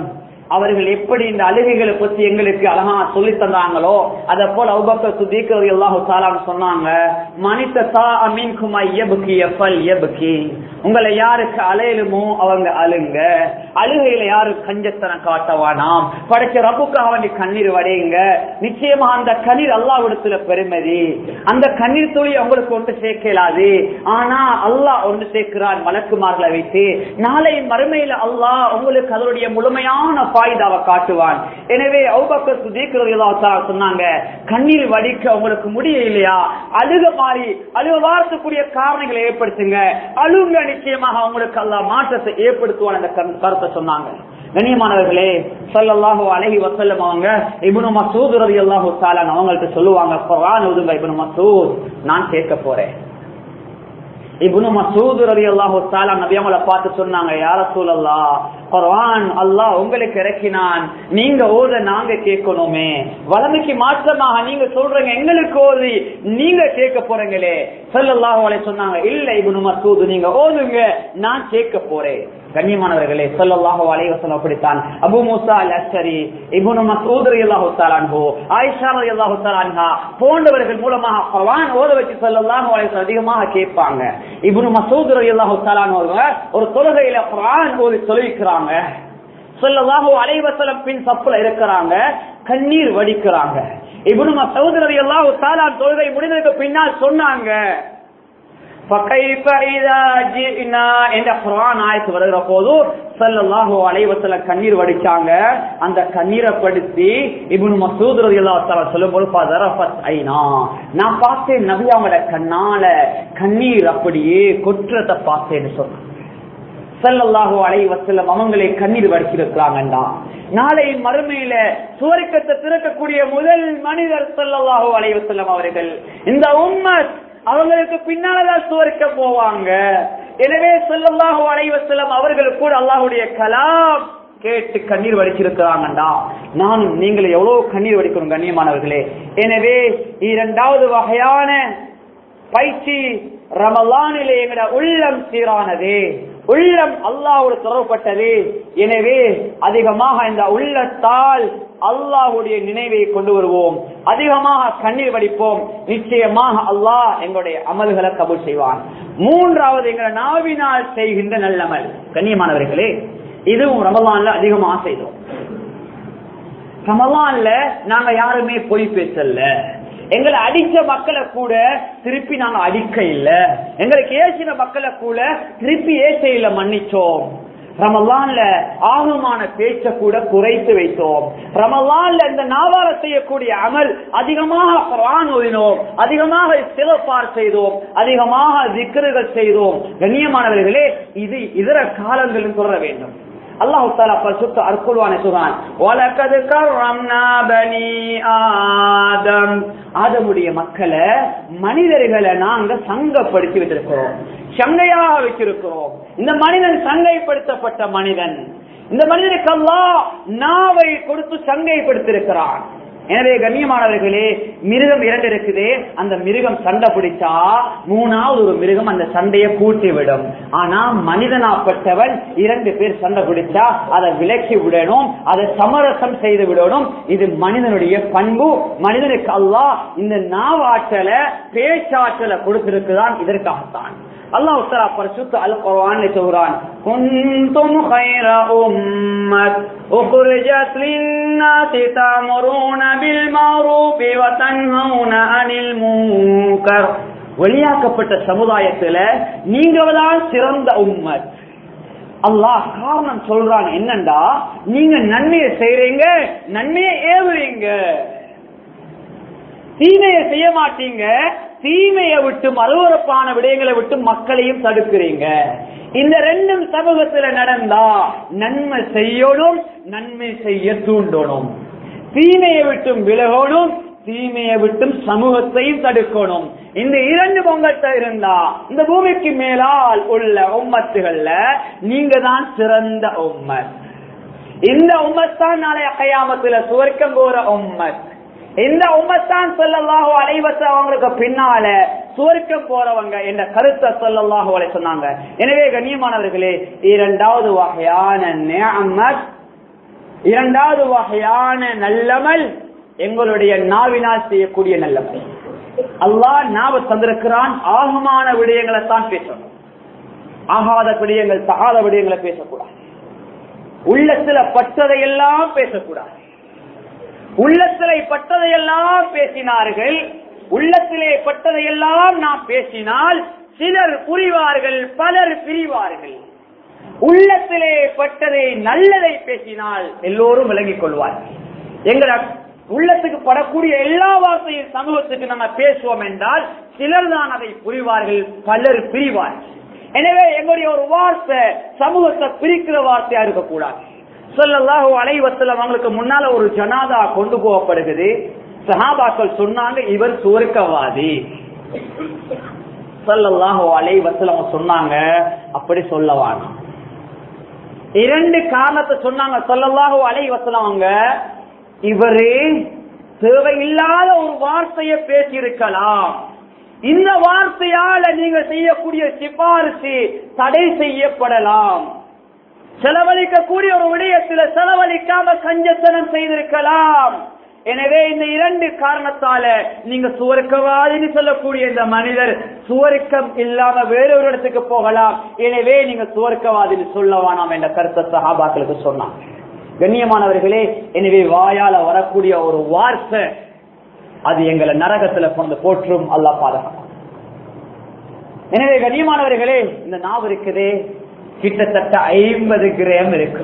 அவர்கள் எப்படி இந்த அழுகைகளை பத்தி எங்களுக்கு அழகா சொல்லி தந்தாங்களோ அத போல அவுபக்கர் சுதீக்கர் அல்லாஹு தாலான்னு சொன்னாங்க மனித சா அமீன் குமா எபுக்கி எஃபல் எபுக்கி உங்களை யாருக்கு அலையலுமோ அவங்க அழுங்க அழுகையில யாரு கஞ்சத்தனம் காட்டவானாம் படைச்ச ரப்புக்காக வேண்டி கண்ணீர் வடையுங்க நிச்சயமா அந்த கண்ணீர் அல்லாவிடத்துல பெருமதி அந்த கண்ணீர் துளி உங்களுக்கு ஒன்று சேர்க்கலாது ஆனா அல்லாஹ் ஒன்று சேர்க்கிறான் மலக்குமார்களை வைத்து நாளை மறுமையில அல்லாஹ் உங்களுக்கு அதனுடைய முழுமையான பாய்தாவை காட்டுவான் எனவே அவுபக்கர் சுதீக்கிறது சொன்னாங்க கண்ணீர் வடிக்க உங்களுக்கு முடியலையா அழுக மாறி அழுக வாரத்துக்குரிய காரணங்களை ஏற்படுத்துங்க அழுங்க நிச்சயமாக உங்களுக்கு அல்லாஹ் மாற்றத்தை ஏற்படுத்துவான் அந்த கருத்தை சொன்னாங்க கண்ணியமானவர்களே சொல்லல்லாஹு அழகி வசல்லம் அவங்க இபுனு மசூத் ரவி அல்லாஹு தாலான் அவங்கள்ட்ட சொல்லுவாங்க குர்ஆன் ஓதுங்க இபுனு மசூத் நான் கேட்க போறேன் இப்னு மசூத் ரலியல்லாஹு தஆலா நபி அவங்கள பார்த்து சொன்னாங்க யா ரசூலல்லாஹ் குர்ஆன் அல்லாஹ் உங்களுக்கு இறக்கினான் நீங்க ஓத நாங்க கேட்கணுமே வளமைக்கு மாற்றமாக நீங்க சொல்றீங்க எங்களுக்கு ஓதி நீங்க கேட்க போறீங்களே ஸல்லல்லாஹு அலைஹி சொன்னாங்க இல்ல இப்னு மசூத் நீங்க ஓதுங்க நான் கேட்க போறேன் கண்ணியமானவர்களே ஸல்லல்லாஹு அலைஹி வஸல்லம் அப்படித்தான் Abu Musa al Ashari ibn Masud ரலியல்லாஹு தஆலா அன்ஹு ஆயிஷா ரலியல்லாஹு தஆலா அன்ஹா போன்றவர்கள் மூலமாக குர்ஆன் ஓத வச்சு ஸல்லல்லாஹு அலைஹி வஸல்லம் அதிகமாக கேட்பாங்க இப்னு மஸ்ஊத் ரலியல்லாஹு தஆலா அன்ஹு ஒரு தொழுகையில குர்ஆன் ஓதி சொல்லிக்கிறாங்க ஸல்லல்லாஹு அலைஹி வஸல்லம் பின் சப்புல இருக்கிறாங்க கண்ணீர் வடிக்கிறாங்க இப்னு மஸ்ஊத் ரலியல்லாஹு தஆலா தொழுகை முடிந்ததுக்கு பின்னால் சொன்னாங்க வருகிற போது சல்லாஹு அலைவசல கண்ணீர் வடிச்சாங்க அந்த கண்ணீரை படுத்தி இவனு மசூத் சொல்லும் போது ஐனா நான் பார்த்தேன் நபி அவங்களோட கண்ணால கண்ணீர் அப்படியே கொற்றத்தை பார்த்தேன்னு சொன்னாங்க செல்லல்லாஹோ அலை வசல்லம் அவங்களை கண்ணீர் வடிச்சிருக்கிறாங்கண்டா நாளை மறுமையில சுவரிக்கத்தை திறக்கக்கூடிய முதல் மனிதர் செல்லல்லாஹோ அலை வசல்லம் அவர்கள் இந்த உம்மத் அவங்களுக்கு பின்னால்தான் சுவரிக்க போவாங்க எனவே செல்லல்லாஹு அலைவசல்லம் அவர்கள் கூட அல்லாஹுடைய கலாம் கேட்டு கண்ணீர் வடிச்சிருக்கிறாங்கண்டா நானும் நீங்கள் எவ்வளவு கண்ணீர் வடிக்கணும் கண்ணியமானவர்களே எனவே இரண்டாவது வகையான பயிற்சி ரமலானிலே எங்கட உள்ளம் சீரானது உள்ளம் அல்லாவோடு தொடர்பட்டது எனவே அதிகமாக இந்த உள்ளத்தால் அல்லாஹுடைய நினைவை கொண்டு வருவோம் அதிகமாக கண்ணீர் வடிப்போம் நிச்சயமாக அல்லாஹ் எங்களுடைய அமல்களை கபூல் செய்வான் மூன்றாவது எங்களை நாவினால் செய்கின்ற நல்லமல் கண்ணியமானவர்களே இதுவும் ரமலான்ல அதிகமாக செய்தோம் ரமலான்ல நாங்க யாருமே பொய் பேசல எங்களை அடிச்ச மக்களை கூட திருப்பி நாங்க அடிக்க இல்ல எங்களுக்கு ஏசின மக்களை கூட திருப்பி ஏச இல்ல மன்னிச்சோம் ரமலான்ல ஆகமான பேச்ச கூட குறைத்து வைத்தோம் ரமலான்ல இந்த நாவார செய்யக்கூடிய அமல் அதிகமாக குரான் ஓதினோம் அதிகமாக சிலப்பார் செய்தோம் அதிகமாக திக்கர்கள் செய்தோம் கண்ணியமானவர்களே இது இதர காலங்களில் சொல்ல வேண்டும் அல்லாஹு தாலா பரிசுத்த அற்புதமான சொல்றான் வலக்கது கர்ரம்னா பனி ஆதம் ஆதமுடைய மக்களை மனிதர்களை நாங்க சங்கப்படுத்தி வச்சிருக்கிறோம் சங்கையாக வச்சிருக்கிறோம் இந்த மனிதன் சங்கைப்படுத்தப்பட்ட மனிதன் இந்த மனிதனுக்கு அல்லாஹ் நாவை கொடுத்து சங்கைப்படுத்திருக்கிறான் எனவே கண்ணியமானவர்களே மிருகம் இரண்டு இருக்குது அந்த மிருகம் சண்டை பிடிச்சா மூணாவது ஒரு மிருகம் அந்த சண்டையை கூட்டி விடும் ஆனா மனிதனாப்பட்டவன் இரண்டு பேர் சண்டை பிடிச்சா அதை விலக்கி விடணும் அதை சமரசம் செய்து விடணும் இது மனிதனுடைய பண்பு மனிதனுக்கு அல்லாஹ் இந்த நாவாற்றலை பேச்சாற்றலை கொடுத்திருக்குதான் இதற்காகத்தான் அல்லாஹ் உத்தரா பரிசுத்த அல் குர்ஆன் சொல்றான் குந்தும் خير أمة أخرجت للناس تأمرون بالمعروف وتنهون عن المنكر வெளியாக்கப்பட்ட சமுதாயத்துல நீங்க தான் சிறந்த உம்மத் அல்லாஹ் காரணம் சொல்றான் என்னண்டா நீங்க நன்மையை செய்யறீங்க நன்மையை ஏவுறீங்க தீமையை செய்ய மாட்டீங்க தீமையை விட்டு மறுவரப்பான விடயங்களை விட்டு மக்களையும் தடுக்கிறீங்க இந்த ரெண்டும் சமூகத்துல நடந்தா நன்மை செய்யணும் நன்மை செய்ய தூண்டணும் தீமையை விட்டும் விலகணும் தீமையை விட்டும் சமூகத்தையும் தடுக்கணும் இந்த இரண்டு பொங்கத்தை இருந்தா இந்த பூமிக்கு மேலால் உள்ள உம்மத்துகள்ல நீங்க தான் சிறந்த உம்மத் இந்த உம்மத்தான் நாளைய கையாமத்துல சுவர்க்கம் போற உம்மத் இந்த உம்மத்தான் சொல்லல்லாஹோ அலைவச அவங்களுக்கு பின்னால சுவர்க்கம் போறவங்க என்ற கருத்தை சொல்லல்லாஹோ அலை சொன்னாங்க எனவே கண்ணியமானவர்களே இரண்டாவது வகையான நியமத் இரண்டாவது வகையான நல்லமல் எங்களுடைய நாவினால் செய்யக்கூடிய நல்லமல் அல்லாஹ் நாவ தந்திருக்கிறான் ஆகமான விடயங்களை தான் பேசணும் ஆகாத விடயங்கள் தகாத விடயங்களை பேசக்கூடாது உள்ளத்துல பட்டதையெல்லாம் பேசக்கூடாது உள்ளத்திலே பட்டதையெல்லாம் பேசினார்கள் உள்ளத்திலே பட்டதையெல்லாம் நாம் பேசினால் சிலர் புரிவார்கள் பலர் பிரிவார்கள் உள்ளத்திலே பட்டதை நல்லதை பேசினால் எல்லோரும் விளங்கிக் கொள்வார்கள் எங்கள் உள்ளத்துக்கு படக்கூடிய எல்லா வார்த்தையும் சமூகத்துக்கு நம்ம பேசுவோம் என்றால் சிலர் தான் அதை புரிவார்கள் பலர் பிரிவார்கள் எனவே எங்களுடைய ஒரு வார்த்தை சமூகத்தை பிரிக்கிற வார்த்தையா இருக்கக்கூடாது சொல்லல்லாஹு அலைவத்தில் அவங்களுக்கு முன்னால ஒரு ஜனாதா கொண்டு போகப்படுகிறது சஹாபாக்கள் சொன்னாங்க இவர் சுவர்க்கவாதி சொல்லல்லாஹு அலைவத்தில் அவங்க சொன்னாங்க அப்படி சொல்லவாங்க இரண்டு காரணத்தை சொன்னாங்க சொல்லல்லாஹு அலைவத்தில் அவங்க இவரே தேவையில்லாத ஒரு வார்த்தையை பேசியிருக்கலாம் இந்த வார்த்தையால நீங்க செய்யக்கூடிய சிபாரிசு தடை செய்யப்படலாம் செலவழிக்கக்கூடிய ஒரு விடயத்தில் செலவழிக்காம கஞ்சத்தனம் செய்திருக்கலாம் எனவே இந்த இரண்டு காரணத்தால நீங்க சுவர்க்கவாதின்னு சொல்லக்கூடிய இந்த மனிதர் சுவர்க்கம் இல்லாம வேறொரு இடத்துக்கு போகலாம் எனவே நீங்க சுவர்க்கவாதின்னு சொல்ல வேணாம் என்ற கருத்தை சஹாபாக்களுக்கு சொன்னாங்க கண்ணியமானவர்களே எனவே வாயால வரக்கூடிய ஒரு வார்த்தை அது எங்களை நரகத்துல கொண்டு போற்றும் அல்லா பாதுகாக்கும் எனவே கண்ணியமானவர்களே இந்த நாவு இருக்குது கிட்டத்தட்ட ஐம்பது கிராம் இருக்கு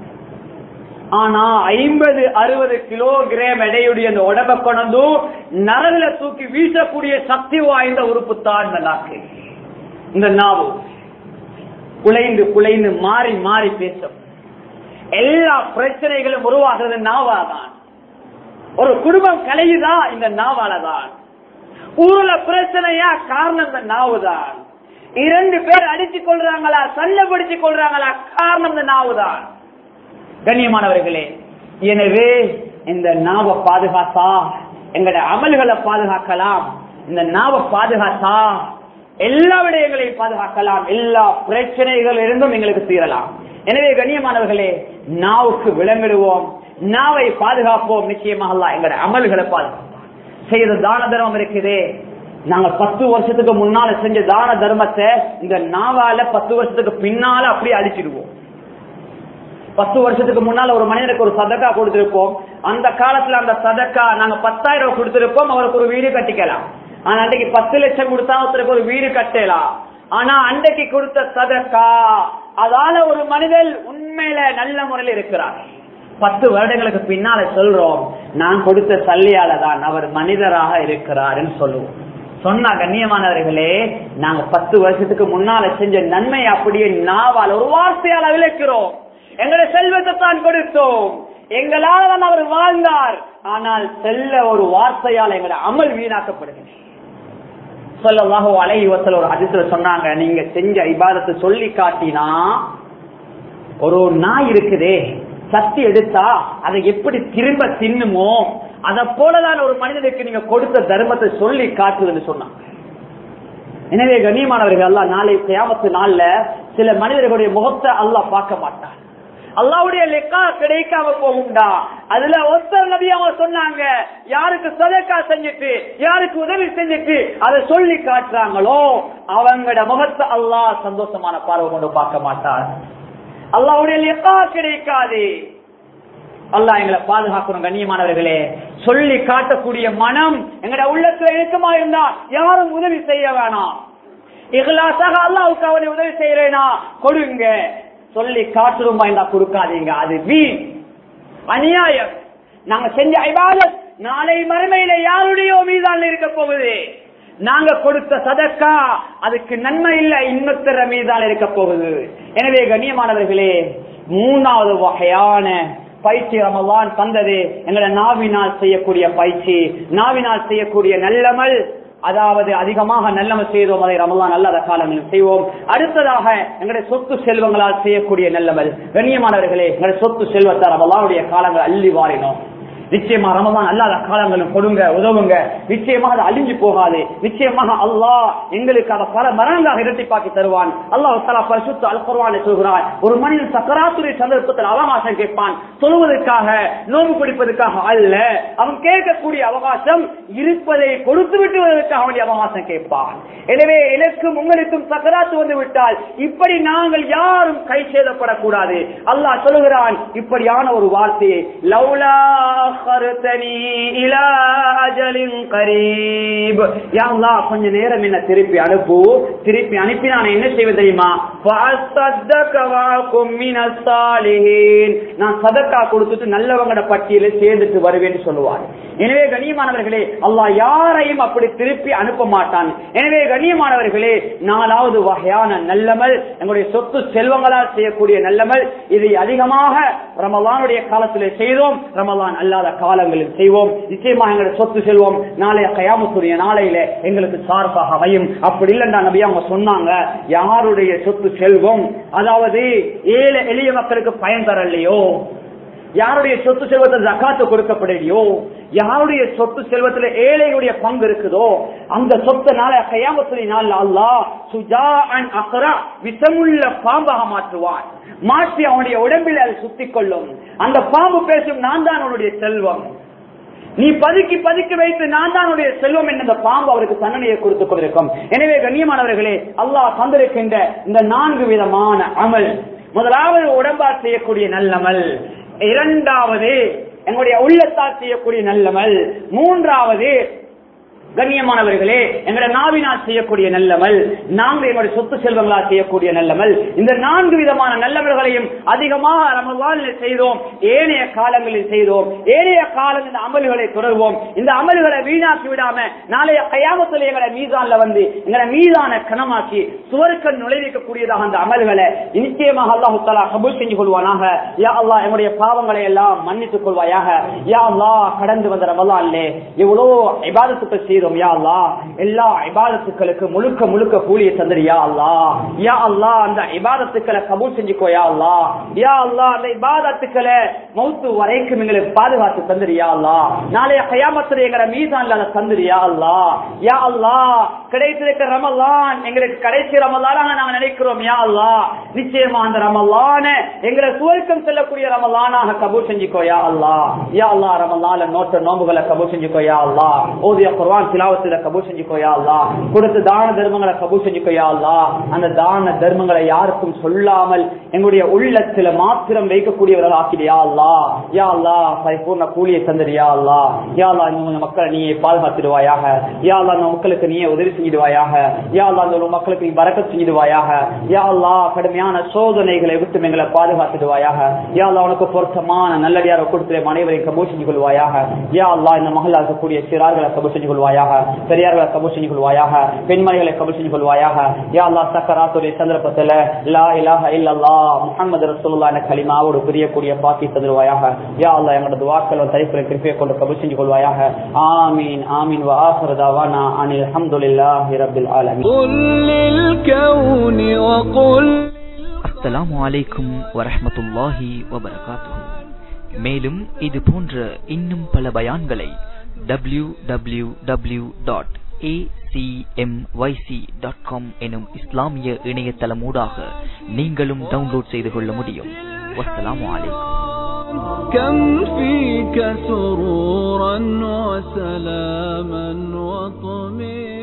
ஆனா ஐம்பது அறுபது கிலோகிராம் எடையுடைய அந்த உடம்ப கொண்டு நரகுல தூக்கி வீசக்கூடிய சக்தி வாய்ந்த உறுப்பு தான் இந்த நாக்கு இந்த நாவு குலைந்து குலைந்து மாறி மாறி பேசும் எல்லா பிரச்சனைகளும் உருவாகிறது நாவாதான் ஒரு குடும்பம் கலையுதா இந்த நாவால தான் ஊர்ல பிரச்சனையா காரணம் இந்த நாவு தான் இரண்டு பேர் அடித்துக் கொள்றாங்களா சண்டை பிடிச்சுக் கொள்றாங்களா காரணம் இந்த நாவு தான் கண்ணியமானவர்களே எனவே இந்த நாவை பாதுகாத்தா எங்களுடைய அமல்களை பாதுகாக்கலாம் இந்த நாவை பாதுகாத்தா எல்லா விடயங்களையும் பாதுகாக்கலாம் எல்லா பிரச்சனைகள் இருந்தும் எங்களுக்கு தீரலாம் எனவே கண்ணியமானவர்களே நாவுக்கு விளங்கிடுவோம் நாவை பாதுகாப்போம் நிச்சயமாக எங்களுடைய அமல்களை பாதுகாப்போம் செய்த தான தர்மம் இருக்குது நாங்க பத்து வருஷத்துக்கு முன்னால செஞ்ச தான தர்மத்தை இந்த நாவால பத்து வருஷத்துக்கு பின்னால அப்படியே அழிச்சிடுவோம் பத்து வருஷத்துக்கு முன்னால ஒரு மனிதனுக்கு ஒரு சதக்கா கொடுத்திருப்போம் அந்த காலத்துல அந்த சதக்கா நாங்க பத்தாயிரம் ரூபாய் கொடுத்திருப்போம் அவருக்கு ஒரு வீடு கட்டிக்கலாம் ஆனா அன்றைக்கு பத்து லட்சம் கொடுத்தா ஒருத்தருக்கு ஒரு வீடு கட்டலாம் ஆனா அன்றைக்கு கொடுத்த சதக்கா அதால ஒரு மனிதன் உண்மையில நல்ல முறையில் இருக்கிறார் பத்து வருடங்களுக்கு பின்னால சொல்றோம் நான் கொடுத்த சல்லியால தான் அவர் மனிதராக இருக்கிறார்னு சொல்லுவோம் சொன்னா கண்ணியமானவர்களே நாங்க பத்து வருஷத்துக்கு முன்னால செஞ்ச நன்மை அப்படியே நாவால் ஒரு வார்த்தையால விளக்கிறோம் எங்களுடைய செல்வத்தை தான் கொடுத்தோம் எங்களால தான் அவர் வாழ்ந்தார் ஆனால் செல்ல ஒரு வார்த்தையால் எங்களுடைய அமல் வீணாக்கப்படுகிறது சொல்லலாக அலை வசல் ஒரு அதிசல சொன்னாங்க நீங்க செஞ்ச இபாதத்தை சொல்லி காட்டினா ஒரு நாய் இருக்குதே சக்தி எடுத்தா அதை எப்படி திரும்ப தின்னுமோ அத போலதான் ஒரு மனிதனுக்கு நீங்க கொடுத்த தர்மத்தை சொல்லி காட்டுதுன்னு சொன்னாங்க எனவே கண்ணியமானவர்கள் அல்லா நாளை கியாமத்து நாள்ல சில மனிதர்களுடைய முகத்தை அல்லாஹ் பார்க்க மாட்டார் அல்லாவுடைய லெக்கா கிடைக்காம போகும்டா அதுல ஒருத்தர் நபி அவங்க சொன்னாங்க யாருக்கு சதக்கா செஞ்சுட்டு யாருக்கு உதவி செஞ்சுட்டு அதை சொல்லி காட்டுறாங்களோ அவங்களோட முகத்தை அல்லாஹ் சந்தோஷமான பார்வை கொண்டு பார்க்க மாட்டார் அல்லாவுடைய லெக்கா கிடைக்காது அல்லாஹ் எங்களை பாதுகாக்கணும் கண்ணியமானவர்களே சொல்லி காட்டக்கூடிய மனம் எங்கட உள்ளத்துல இழுக்கமா இருந்தா யாரும் உதவி செய்ய வேணாம் இகலாசாக அல்லாவுக்கு அவனை உதவி செய்யறேனா கொடுங்க சொல்லி காட்டுருமா இருந்தா கொடுக்காதீங்க அது வீண் அநியாயம் நாங்க செஞ்ச ஐபாதத் நாளை மறுமையில யாருடைய மீதான் இருக்க போகுது நாங்க கொடுத்த சதக்கா அதுக்கு நன்மை இல்ல இன்னொத்தர மீதான் இருக்க போகுது எனவே கண்ணியமானவர்களே மூணாவது வகையான பயிற்சி ரமலான் தந்தது எங்களை நாவினால் செய்யக்கூடிய பயிற்சி நாவினால் செய்யக்கூடிய நல்லமல் அதாவது அதிகமாக நல்லமல் செய்தோம் அதை ரமலான் நல்லத காலங்களில் செய்வோம் அடுத்ததாக எங்களுடைய சொத்து செல்வங்களால் செய்யக்கூடிய நல்லமல் கண்ணியமானவர்களே எங்களுடைய சொத்து செல்வத்தை ரமலானுடைய காலங்கள் அள்ளி வாரினோம் நிச்சயமா ரமதான் அல்லாத காலங்களும் கொடுங்க உதவுங்க நிச்சயமாக அது அழிஞ்சு போகாது நிச்சயமாக அல்லாஹ் எங்களுக்கு அதை பல மரணங்களாக இரட்டிப்பாக்கி தருவான் அல்லாஹ் தலா பரிசுத்த அல் குர்ஆனை சொல்கிறார் ஒரு மனிதன் சக்கராத்துரை சந்தர்ப்பத்தில் அவகாசம் கேட்பான் சொல்வதற்காக நோன்பு பிடிப்பதற்காக அல்ல அவன் கேட்கக்கூடிய அவகாசம் இருப்பதை கொடுத்து விட்டுவதற்காக அவனுடைய அவகாசம் கேட்பான் எனவே எனக்கும் உங்களுக்கும் சக்கராத்து வந்து விட்டால் இப்படி நாங்கள் யாரும் கை சேதப்படக்கூடாது அல்லாஹ் சொல்லுகிறான் இப்படியான ஒரு வார்த்தையை லௌலா அخرتني الى اجل قريب யா அல்லாஹ் கொஞ்ச நேரம் என்ன திருப்பி அனுப்பு திருப்பி அனுப்பி நான் என்ன செய்வேன் தெரியுமா فاصدق واكن من الصالحين நான் சதக்கா கொடுத்துட்டு நல்லவங்கட பட்டியலில் சேர்ந்துட்டு வருவேன்னு சொல்லுவார் எனவே கண்ணியமானவர்களே அல்லாஹ் யாரையும் அப்படி திருப்பி அனுப்ப மாட்டான் எனவே கண்ணியமானவர்களே நாலாவது வகையான நல்லமல் எங்களுடைய சொத்து செல்வங்களால் செய்யக்கூடிய நல்லமல் இதை அதிகமாக ரமலானுடைய காலத்திலே செய்தோம் ரமலான் அல்லாத காலங்களில் செய்வோம் நிச்சயமாக எங்களுடைய சொத்து செல்வம் நாளைய கயாமத்துடைய நாளையில எங்களுக்கு சார்பாக அமையும் அப்படி இல்லைண்டா நபி அவங்க சொன்னாங்க யாருடைய சொத்து செல்வம் அதாவது ஏழை எளிய மக்களுக்கு பயன் தரலையோ யாருடைய சொத்து செல்வத்தில் ஜக்காத்து கொடுக்கப்படலையோ யாருடைய சொத்து செல்வத்தில் ஏழைகளுடைய பங்கு இருக்குதோ அந்த சொத்தினால கையாமத்துறை நாள் அல்லாஹ் சுஜா அண்ட் அக்ரா விஷமுள்ள பாம்பாக மாற்றுவான் மாற்றி அவனுடைய உடம்பில் அது சுத்திக் கொள்ளும் அந்த பாம்பு பேசும் நான் தான் அவனுடைய செல்வம் நீ பதுக்கி பதுக்கி வைத்து நான் தான் உடைய செல்வம் என்ற இந்த பாம்பு அவருக்கு தண்டனையை கொடுத்துக் கொண்டிருக்கும் எனவே கண்ணியமானவர்களே அல்லாஹ் தந்திருக்கின்ற இந்த நான்கு விதமான அமல் முதலாவது உடம்பால் செய்யக்கூடிய நல்லமல் இரண்டாவது எங்களுடைய உள்ளத்தால் செய்யக்கூடிய நல்லமல் மூன்றாவது கண்ணியமானவர்களே எங்களுடைய நாவினால் செய்யக்கூடிய நல்லமல் நாங்கள் எங்களுடைய சொத்து செல்வங்களால் செய்யக்கூடிய நல்லமல் இந்த நான்கு விதமான நல்லவர்களையும் அதிகமாக ரமலானில் செய்தோம் ஏனைய காலங்களில் செய்தோம் ஏனைய காலம் இந்த அமல்களை தொடர்வோம் இந்த அமல்களை வீணாக்கி விடாம நாளைய கையாமத்தில் எங்களை மீதான்ல வந்து எங்களை மீதான கனமாக்கி சுவருக்கு நுழைவிக்கக்கூடியதாக அந்த அமல்களை நிச்சயமாக அல்லாஹு தலா கபூல் செஞ்சு கொள்வானாக யா அல்லாஹ் எங்களுடைய பாவங்களை எல்லாம் மன்னித்துக் கொள்வாயாக யா அல்லாஹ் கடந்து வந்த ரமலான்லே எவ்வளவு இபாதத்துக்கள் செய்தோம் யா அல்லாஹ் எல்லா இபாதத்துக்களுக்கு முழுக்க முழுக்க கூலியை தந்துரு யா அல்லாஹ் யா அல்லாஹ் அந்த இபாதத்துக்களை கபூல் செஞ்சுக்கோ யா அல்லாஹ் யா அல்லாஹ் அந்த இபாதத்துக்களை மௌத்து வரைக்கும் எங்களுக்கு பாதுகாத்து தந்துரு யா அல்லாஹ் நாளைய கயாமத்துல எங்களை மீதான்ல அதை தந்துரு யா அல்லாஹ் யா அல்லாஹ் கிடைத்திருக்க ரமலான் எங்களுக்கு கடைசி ரமலானாக நாங்க நினைக்கிறோம் யா அல்லாஹ் நிச்சயமா அந்த ரமலான எங்களை சுவர்க்கம் செல்லக்கூடிய ரமலானாக கபூல் செஞ்சுக்கோ யா அல்லாஹ் யா அல்லாஹ் ரமலான நோட்ட நோம்புகளை கபூல் செஞ்சுக்கோ யா அல்லாஹ் ஓதிய குர்ஆன் திலாவத்துல கபூல் செஞ்சுக்கோ யா அல்லாஹ் கொடுத்த தான தர்மங்களை கபூல் செஞ்சுக்கோ யா அல்லாஹ் அந்த தான தர்மங்களை யாருக்கும் சொல்லாமல் எங்களுடைய உள்ளத்துல மாத்திரம் வைக்கக்கூடியவர்கள் ஆக்கிடியா அல்லாஹ் யா அல்லாஹ் பரிபூர்ண கூலியை தந்துடுயா அல்லாஹ் யா அல்லாஹ் இந்த மக்களை நீயே பாதுகாத்துடுவாயாக யா அல்லாஹ் இந்த மக்களுக்கு நீயே உதவி செஞ்சிடுவாயாக யா அல்லாஹ் இந்த மக்களுக்கு நீ பறக்கத் செஞ்சிடுவாயாக யா அல்லாஹ் கடுமையான சோதனைகளை விட்டு எங்களை பாதுகாத்துடுவாயாக யா அல்லாஹ் உனக்கு பொருத்தமான நல்லடியார கூட்டத்திலே அனைவரையும் கபூல் செஞ்சு கொள்வாயாக யா அல்லாஹ் இந்த மகள் இருக்கக்கூடிய சிறார்களை கபூல் செஞ்சு கொள்வாயாக பெரியார்களை கபூல் செஞ்சு கொள்வாயாக பெண்மணிகளை கபூல் செஞ்சு கொள்வாயாக யா அல்லாஹ் சக்கராத்துடைய சந்தர்ப்பத்துல லா இலாஹ இல்லல்லாஹ் முஹம்மது ரசூலுல்லாஹ் என்ற கலிமாவோடு பிரியக்கூடிய பாக்கி தருவாயாக யா அல்லாஹ் எங்களோட துவாக்கள் தரிப்புகளை கிருப்பையை கொண்டு கபூல் செஞ்சு கொள்வாயாக ஆமீன் ஆமீன் வ ஆஃபிரு தவானா அனில் அல்ஹம்துலில்லாஹி ரப்பில் ஆலமீன் قل للكون وقل அஸ்ஸலாமு அலைக்கும் வரஹ்மத்துல்லாஹி வபரகாத்துஹு மேலும் இது போன்ற இன்னும் பல பயான்களை W W W dot dot com எனும் இஸ்லாமிய இணையதளமூடாக நீங்களும் டவுன்லோட் செய்து கொள்ள முடியும் வஸ்ஸலாமு அலைக்கும் كم فيك سرورا وسلاما وطمئنا